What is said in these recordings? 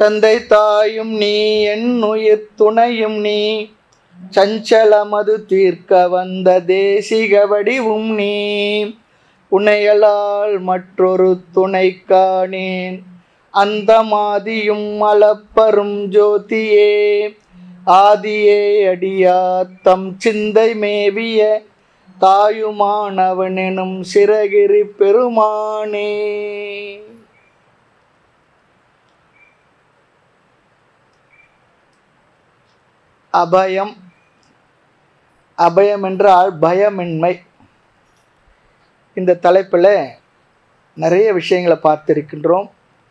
தந்தை தாயும் நீ என் உயிர் துணையும் நீ சஞ்சலமது தீர்க்க வந்த தேசிக வடிவும் நீ உன்னையலால் மற்றொரு துணை காணேன் அந்த மாதியும் மலப்பரும் ஜோதியே ஆதியே அடியா தம் சிந்தை மேவிய தாயுமானவனெனும் சிறகிரி பெருமானே அபயம் அபயம் என்றால் பயமின்மை இந்த தலைப்பில் நிறைய விஷயங்களை பார்த்திருக்கின்றோம்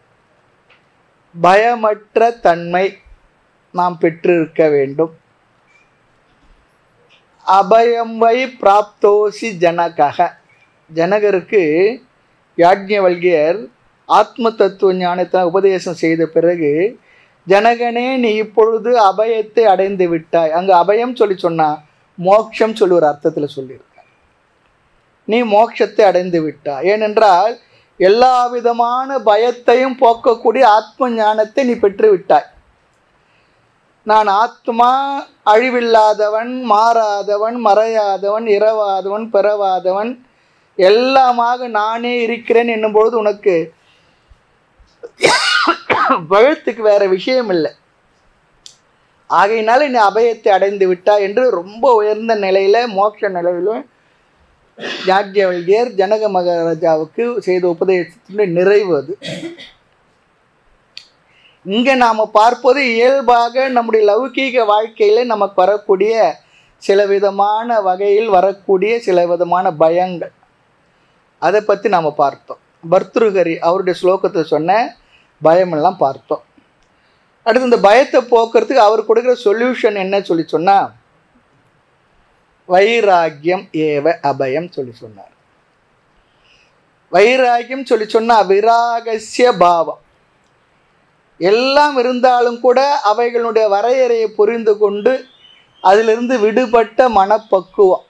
பயமற்ற தன்மை நாம் பெற்றிருக்க வேண்டும் அபயம் வை பிராப்தோசி ஜனகக ஜனகருக்கு யாஜ்ஞவல்கியர் ஆத்ம தத்துவ ஞானத்தை உபதேசம் செய்த பிறகு ஜனகனே நீ இப்பொழுது அபயத்தை அடைந்து விட்டாய் அங்கே அபயம் சொல்லி சொன்னா மோட்சம் சொல்லி ஒரு அர்த்தத்தில் சொல்லியிருக்க நீ மோட்சத்தை அடைந்து விட்டாய் ஏனென்றால் எல்லா விதமான பயத்தையும் போக்கக்கூடிய ஆத்ம ஞானத்தை நீ பெற்று விட்டாய் நான் ஆத்மா அழிவில்லாதவன் மாறாதவன் மறையாதவன் இரவாதவன் பிறவாதவன் எல்லாமாக நானே இருக்கிறேன் என்னும்பொழுது உனக்கு பழத்துக்கு வேற விஷயம் இல்லை ஆகையினால நீ அபயத்தை அடைந்து விட்டா என்று ரொம்ப உயர்ந்த நிலையில மோட்ச நிலையில யாஜ்யவல்யர் ஜனக மகாராஜாவுக்கு செய்த உபதேசத்தினுடைய நிறைவு அது இங்க நாம பார்ப்பது இயல்பாக நம்முடைய லௌகீக வாழ்க்கையில நமக்கு வரக்கூடிய சில விதமான வகையில் வரக்கூடிய சில விதமான பயங்கள் அதை பற்றி நாம் பார்த்தோம் பர்திருஹரி அவருடைய ஸ்லோகத்தை சொன்ன பயமெல்லாம் பார்த்தோம் அடுத்து இந்த பயத்தை போக்குறதுக்கு அவர் கொடுக்குற சொல்யூஷன் என்ன சொல்லி சொன்னால் வைராக்கியம் ஏவ அபயம் சொல்லி சொன்னார் வைராக்கியம் சொல்லி சொன்னா விராகசிய பாவம் எல்லாம் இருந்தாலும் கூட அவைகளுடைய வரையறையை புரிந்து கொண்டு அதிலிருந்து விடுபட்ட மனப்பக்குவம்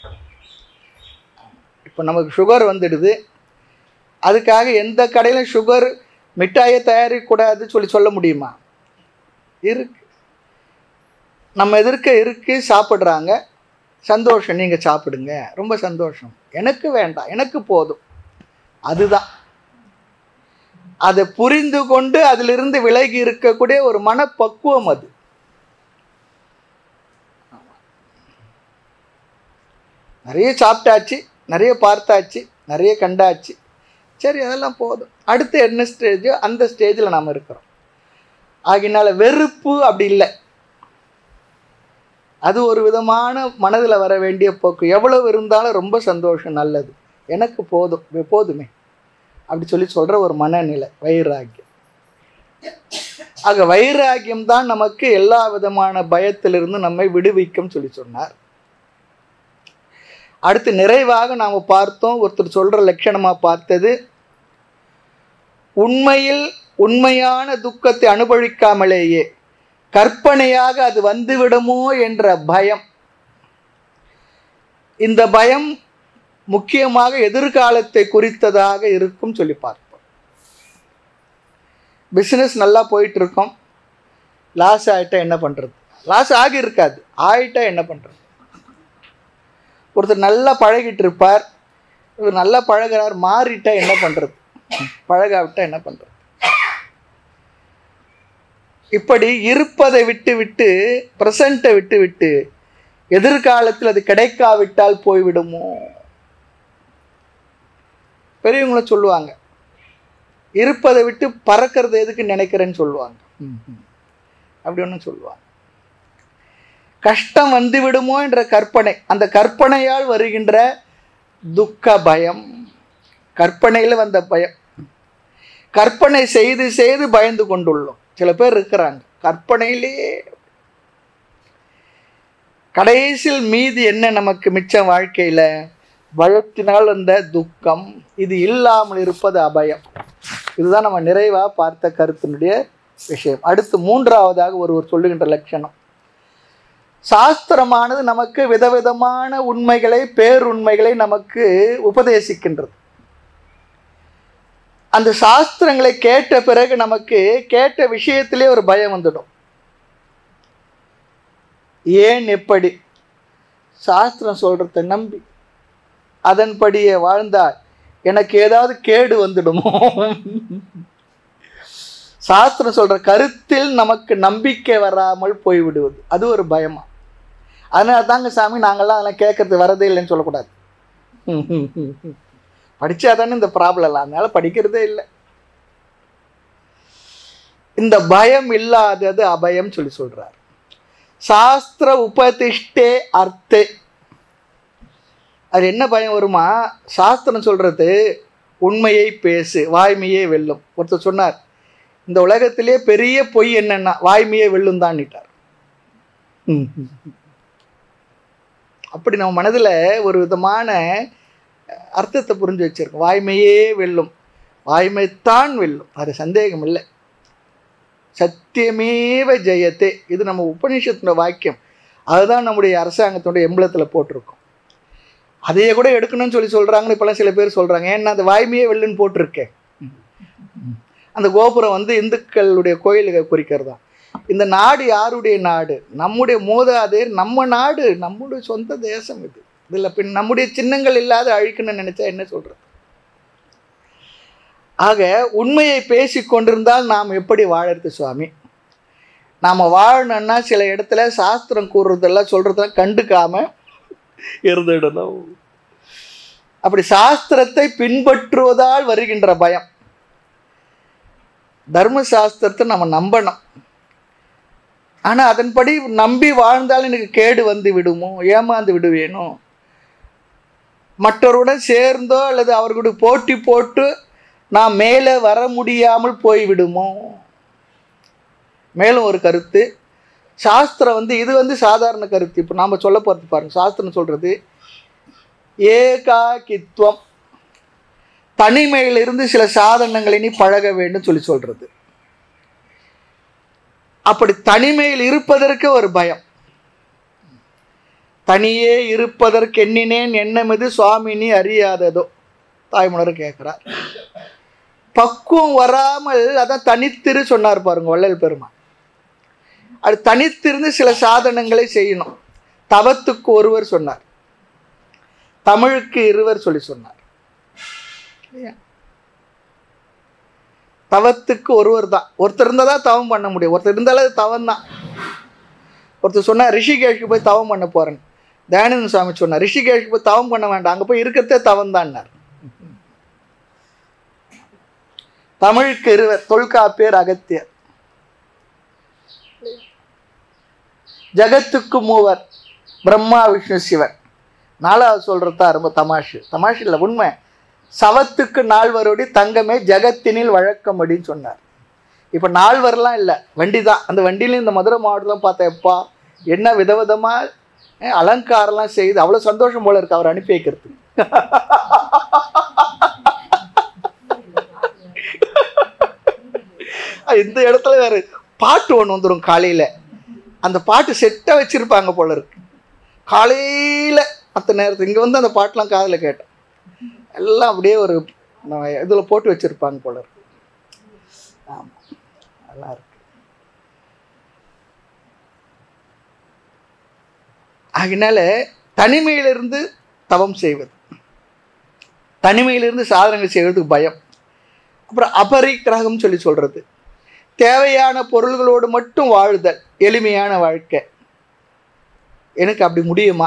இப்போ நமக்கு சுகர் வந்துடுது அதுக்காக எந்த கடையிலும் சுகர் மிட்டாயை தயாரிக்கக்கூடாது சொல்லி சொல்ல முடியுமா இருக்கு நம்ம எதிர்க்க இருக்கு சாப்பிட்றாங்க சந்தோஷம் நீங்கள் சாப்பிடுங்க ரொம்ப சந்தோஷம் எனக்கு வேண்டாம் எனக்கு போதும் அதுதான் அதை புரிந்து கொண்டு அதிலிருந்து விலகி இருக்கக்கூடிய ஒரு மனப்பக்குவம் அது நிறைய சாப்பிட்டாச்சு நிறைய பார்த்தாச்சு நிறைய கண்டாச்சு சரி அதெல்லாம் போதும் அடுத்து என்ன ஸ்டேஜோ அந்த ஸ்டேஜில் நாம் இருக்கிறோம் ஆகினால வெறுப்பு அப்படி இல்லை அது ஒரு விதமான மனதில் வர வேண்டிய போக்கு எவ்வளவு இருந்தாலும் ரொம்ப சந்தோஷம் நல்லது எனக்கு போதும் இது போதுமே அப்படி சொல்லி சொல்கிற ஒரு மனநிலை வைராக்கியம் ஆக வைராக்கியம் தான் நமக்கு எல்லா விதமான பயத்திலிருந்து நம்மை விடுவிக்கும் சொல்லி சொன்னார் அடுத்து நிறைவாக நாம் பார்த்தோம் ஒருத்தர் சொல்கிற லட்சணமாக பார்த்தது உண்மையில் உண்மையான துக்கத்தை அனுபவிக்காமலேயே கற்பனையாக அது வந்துவிடுமோ என்ற பயம் இந்த பயம் முக்கியமாக எதிர்காலத்தை குறித்ததாக இருக்கும் சொல்லி பார்ப்போம் பிஸ்னஸ் நல்லா போயிட்டு இருக்கோம் லாஸ் ஆகிட்டா என்ன பண்ணுறது லாஸ் ஆகி இருக்காது ஆயிட்டா என்ன பண்ணுறது ஒருத்தர் நல்லா பழகிட்டு இருப்பார் இவர் நல்லா பழகிறார் மாறிட்டா என்ன பண்ணுறது பழகாவிட்டா என்ன பண்ணுறது இப்படி இருப்பதை விட்டு விட்டு ப்ரெசண்ட்டை விட்டு விட்டு எதிர்காலத்தில் அது கிடைக்காவிட்டால் போய்விடுமோ பெரியவங்களும் சொல்லுவாங்க இருப்பதை விட்டு பறக்கிறது எதுக்கு நினைக்கிறேன்னு சொல்லுவாங்க அப்படி ஒன்றும் சொல்லுவாங்க கஷ்டம் வந்து விடுமோ என்ற கற்பனை அந்த கற்பனையால் வருகின்ற துக்க பயம் கற்பனையில் வந்த பயம் கற்பனை செய்து செய்து பயந்து கொண்டுள்ளோம் சில பேர் இருக்கிறாங்க கற்பனையிலேயே கடைசியில் மீதி என்ன நமக்கு மிச்சம் வாழ்க்கையில் பயத்தினால் வந்த துக்கம் இது இல்லாமல் இருப்பது அபயம் இதுதான் நம்ம நிறைவாக பார்த்த கருத்தினுடைய விஷயம் அடுத்து மூன்றாவதாக ஒருவர் சொல்லுகின்ற லட்சணம் சாஸ்திரமானது நமக்கு விதவிதமான உண்மைகளை பேருண்மைகளை நமக்கு உபதேசிக்கின்றது அந்த சாஸ்திரங்களை கேட்ட பிறகு நமக்கு கேட்ட விஷயத்திலே ஒரு பயம் வந்துடும் ஏன் எப்படி சாஸ்திரம் சொல்றத நம்பி அதன்படியே வாழ்ந்தால் எனக்கு ஏதாவது கேடு வந்துடுமோ சாஸ்திரம் சொல்ற கருத்தில் நமக்கு நம்பிக்கை வராமல் போய்விடுவது அது ஒரு பயமா அதனால தாங்க சாமி நாங்கள்லாம் அதெல்லாம் கேட்கறது வரதே இல்லைன்னு சொல்லக்கூடாது படிச்சா தானே இந்த ப்ராப்ளம் இல்லை அதனால படிக்கிறதே இல்லை இந்த பயம் இல்லாதது அபயம் சொல்லி சொல்றார் சாஸ்திர உபதிஷ்டே அர்த்தே அது என்ன பயம் வருமா சாஸ்திரம் சொல்றது உண்மையை பேசு வாய்மையே வெல்லும் ஒருத்தர் சொன்னார் இந்த உலகத்திலே பெரிய பொய் என்னன்னா வாய்மையே வெல்லும் தான்ட்டார் அப்படி நம்ம மனதில் ஒரு விதமான அர்த்தத்தை புரிஞ்சு வச்சிருக்கோம் வாய்மையே வெல்லும் வாய்மைத்தான் வெல்லும் அது சந்தேகம் இல்லை சத்தியமேவ ஜெயத்தே இது நம்ம உபநிஷத்தோட வாக்கியம் அதுதான் நம்முடைய அரசாங்கத்தோட எம்பளத்தில் போட்டிருக்கோம் அதையே கூட எடுக்கணும்னு சொல்லி சொல்கிறாங்கன்னு இப்போலாம் சில பேர் சொல்கிறாங்க ஏன்னா அந்த வாய்மையே வெல்லுன்னு போட்டிருக்கேன் அந்த கோபுரம் வந்து இந்துக்களுடைய கோயிலுக்கு குறிக்கிறதா இந்த நாடு யாருடைய நாடு நம்முடைய மூதாதையர் நம்ம நாடு நம்முடைய சொந்த தேசம் இது இதில் பின் நம்முடைய சின்னங்கள் இல்லாத அழிக்கணும்னு நினைச்சா என்ன சொல்றது ஆக உண்மையை பேசி கொண்டிருந்தால் நாம் எப்படி வாழறது சுவாமி நாம் வாழணும்னா சில இடத்துல சாஸ்திரம் கூறுறதெல்லாம் சொல்றதெல்லாம் கண்டுக்காம இருந்துடணும் அப்படி சாஸ்திரத்தை பின்பற்றுவதால் வருகின்ற பயம் தர்ம சாஸ்திரத்தை நம்ம நம்பணும் ஆனால் அதன்படி நம்பி வாழ்ந்தால் எனக்கு கேடு வந்து விடுமோ ஏமாந்து விடுவேனோ மற்றவருடன் சேர்ந்தோ அல்லது அவர்களுடைய போட்டி போட்டு நான் மேலே வர முடியாமல் போய்விடுமோ மேலும் ஒரு கருத்து சாஸ்திரம் வந்து இது வந்து சாதாரண கருத்து இப்போ நாம் சொல்ல போகிறது பாருங்க சாஸ்திரம் சொல்கிறது ஏகாக்கித்துவம் தனிமையிலிருந்து சில சாதனங்களை நீ பழக வேண்டும் சொல்லி சொல்றது அப்படி தனிமையில் இருப்பதற்கு ஒரு பயம் தனியே இருப்பதற்கு எண்ணினேன் எண்ணமிது சுவாமி நீ அறியாததோ தாய்மலர் கேட்கிறார் பக்குவம் வராமல் அதான் தனித்திரு சொன்னார் பாருங்க வள்ளல் பெருமான் அது தனித்திருந்து சில சாதனங்களை செய்யணும் தவத்துக்கு ஒருவர் சொன்னார் தமிழுக்கு இருவர் சொல்லி சொன்னார் தவத்துக்கு ஒருவர் தான் ஒருத்தர் இருந்தால் தான் தவம் பண்ண முடியும் ஒருத்தர் இருந்தாலும் அது தவம் தான் ஒருத்தர் சொன்னார் ரிஷிகேஷ்க்கு போய் தவம் பண்ண போறேன் தயானந்த சுவாமி சொன்னார் ரிஷிகேஷ்க்கு போய் தவம் பண்ண வேண்டாம் அங்கே போய் இருக்கிறதே தவம் தான்னார் தமிழுக்கு இருவர் தொல்காப்பியர் அகத்தியர் ஜகத்துக்கு மூவர் பிரம்மா விஷ்ணு சிவன் நாலாவது சொல்றதா ரொம்ப தமாஷு தமாஷு இல்லை உண்மை சவத்துக்கு நால்வரோடி தங்கமே ஜகத்தினில் வழக்கம் அப்படின்னு சொன்னார் இப்போ நால்வர்லாம் இல்லை வண்டி தான் அந்த வண்டியிலையும் இந்த மதுரை மாவட்டத்தில் பார்த்தா எப்பா என்ன விதவிதமாக அலங்காரம்லாம் செய்து அவ்வளோ சந்தோஷம் போல இருக்கு அவர் அனுப்பி வைக்கிறது இந்த இடத்துல வேறு பாட்டு ஒன்று வந்துடும் காலையில் அந்த பாட்டு செட்டாக வச்சுருப்பாங்க போல இருக்கு காலையில் மற்ற நேரத்தில் இங்கே வந்து அந்த பாட்டெலாம் காதில் கேட்டேன் எல்லாம் அப்படியே ஒரு இதில் போட்டு வச்சுருப்பாங்க போல இருக்கு ஆமாம் நல்லா இருக்கு அதனால தனிமையிலிருந்து தவம் செய்வது தனிமையிலிருந்து சாதனைகள் செய்வதுக்கு பயம் அப்புறம் அபரிக்கிரகம் சொல்லி சொல்கிறது தேவையான பொருள்களோடு மட்டும் வாழுதல் எளிமையான வாழ்க்கை எனக்கு அப்படி முடியுமா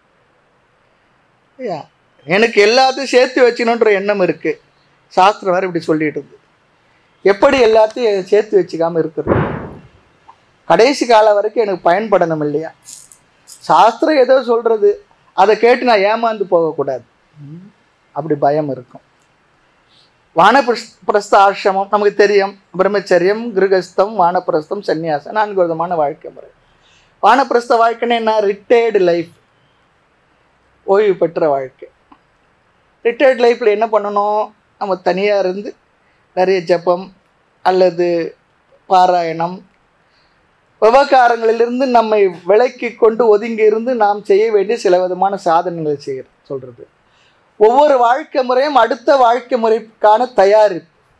ஐயா எனக்கு எல்லாத்தையும் சேர்த்து வச்சுக்கணுன்ற எண்ணம் இருக்குது சாஸ்திரம் வேறு இப்படி சொல்லிடுது எப்படி எல்லாத்தையும் சேர்த்து வச்சுக்காமல் இருக்கிறது கடைசி காலம் வரைக்கும் எனக்கு பயன்படணும் இல்லையா சாஸ்திரம் ஏதோ சொல்கிறது அதை கேட்டு நான் ஏமாந்து போகக்கூடாது அப்படி பயம் இருக்கும் வானபிரஸ் பிரஸ்த ஆசிரமம் நமக்கு தெரியும் பிரம்மச்சரியம் கிருகஸ்தம் வானப்பிரஸ்தம் சந்நியாசம் நான்கு விதமான வாழ்க்கை முறை வானப்பிரஸ்த வாழ்க்கைன்னு என்ன ரிட்டையர்டு லைஃப் ஓய்வு பெற்ற வாழ்க்கை ரிட்டையர்ட் லைஃப்பில் என்ன பண்ணணும் நம்ம தனியாக இருந்து நிறைய ஜபம் அல்லது பாராயணம் விவகாரங்களிலிருந்து நம்மை விலக்கி கொண்டு ஒதுங்கி இருந்து நாம் செய்ய வேண்டிய சில விதமான சாதனைகளை செய்ய சொல்கிறது ஒவ்வொரு வாழ்க்கை முறையும் அடுத்த வாழ்க்கை முறைக்கான தயாரிப்பு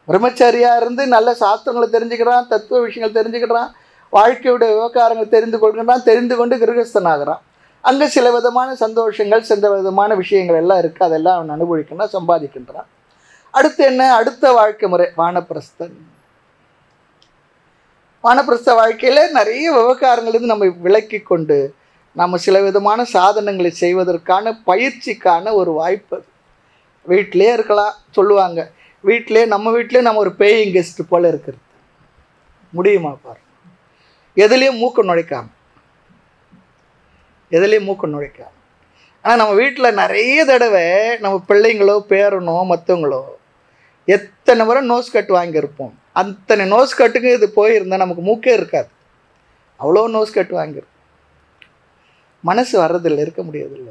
பிரம்மச்சாரியாக இருந்து நல்ல சாஸ்திரங்களை தெரிஞ்சுக்கிறான் தத்துவ விஷயங்கள் தெரிஞ்சுக்கிறான் வாழ்க்கையுடைய விவகாரங்கள் தெரிந்து கொள்கிறான் தெரிந்து கொண்டு கிரகஸ்தனாகிறான் அங்கே சில விதமான சந்தோஷங்கள் சில விதமான விஷயங்கள் எல்லாம் இருக்குது அதெல்லாம் அவன் அனுபவிக்கணும் சம்பாதிக்கின்றான் அடுத்து என்ன அடுத்த வாழ்க்கை முறை வானப்பிரஸ்தன் வானப்பிரஸ்த வாழ்க்கையில் நிறைய விவகாரங்களிலிருந்து நம்ம விலக்கி கொண்டு நம்ம சில விதமான சாதனங்களை செய்வதற்கான பயிற்சிக்கான ஒரு வாய்ப்பு அது வீட்டிலே இருக்கலாம் சொல்லுவாங்க வீட்டிலே நம்ம வீட்டிலே நம்ம ஒரு பேயிங் கெஸ்ட் போல் இருக்கிறது முடியுமா பாரு எதுலேயும் மூக்க நுழைக்காம எதுலேயும் மூக்க நுழைக்காம ஆனால் நம்ம வீட்டில் நிறைய தடவை நம்ம பிள்ளைங்களோ பேரனோ மற்றவங்களோ எத்தனை முறை நோஸ் கட் வாங்கியிருப்போம் அத்தனை நோஸ் கட்டுக்கு இது போயிருந்தால் நமக்கு மூக்கே இருக்காது அவ்வளோ நோஸ் கட் வாங்கியிருப்போம் மனசு வர்றதில்லை இருக்க முடியறதில்லை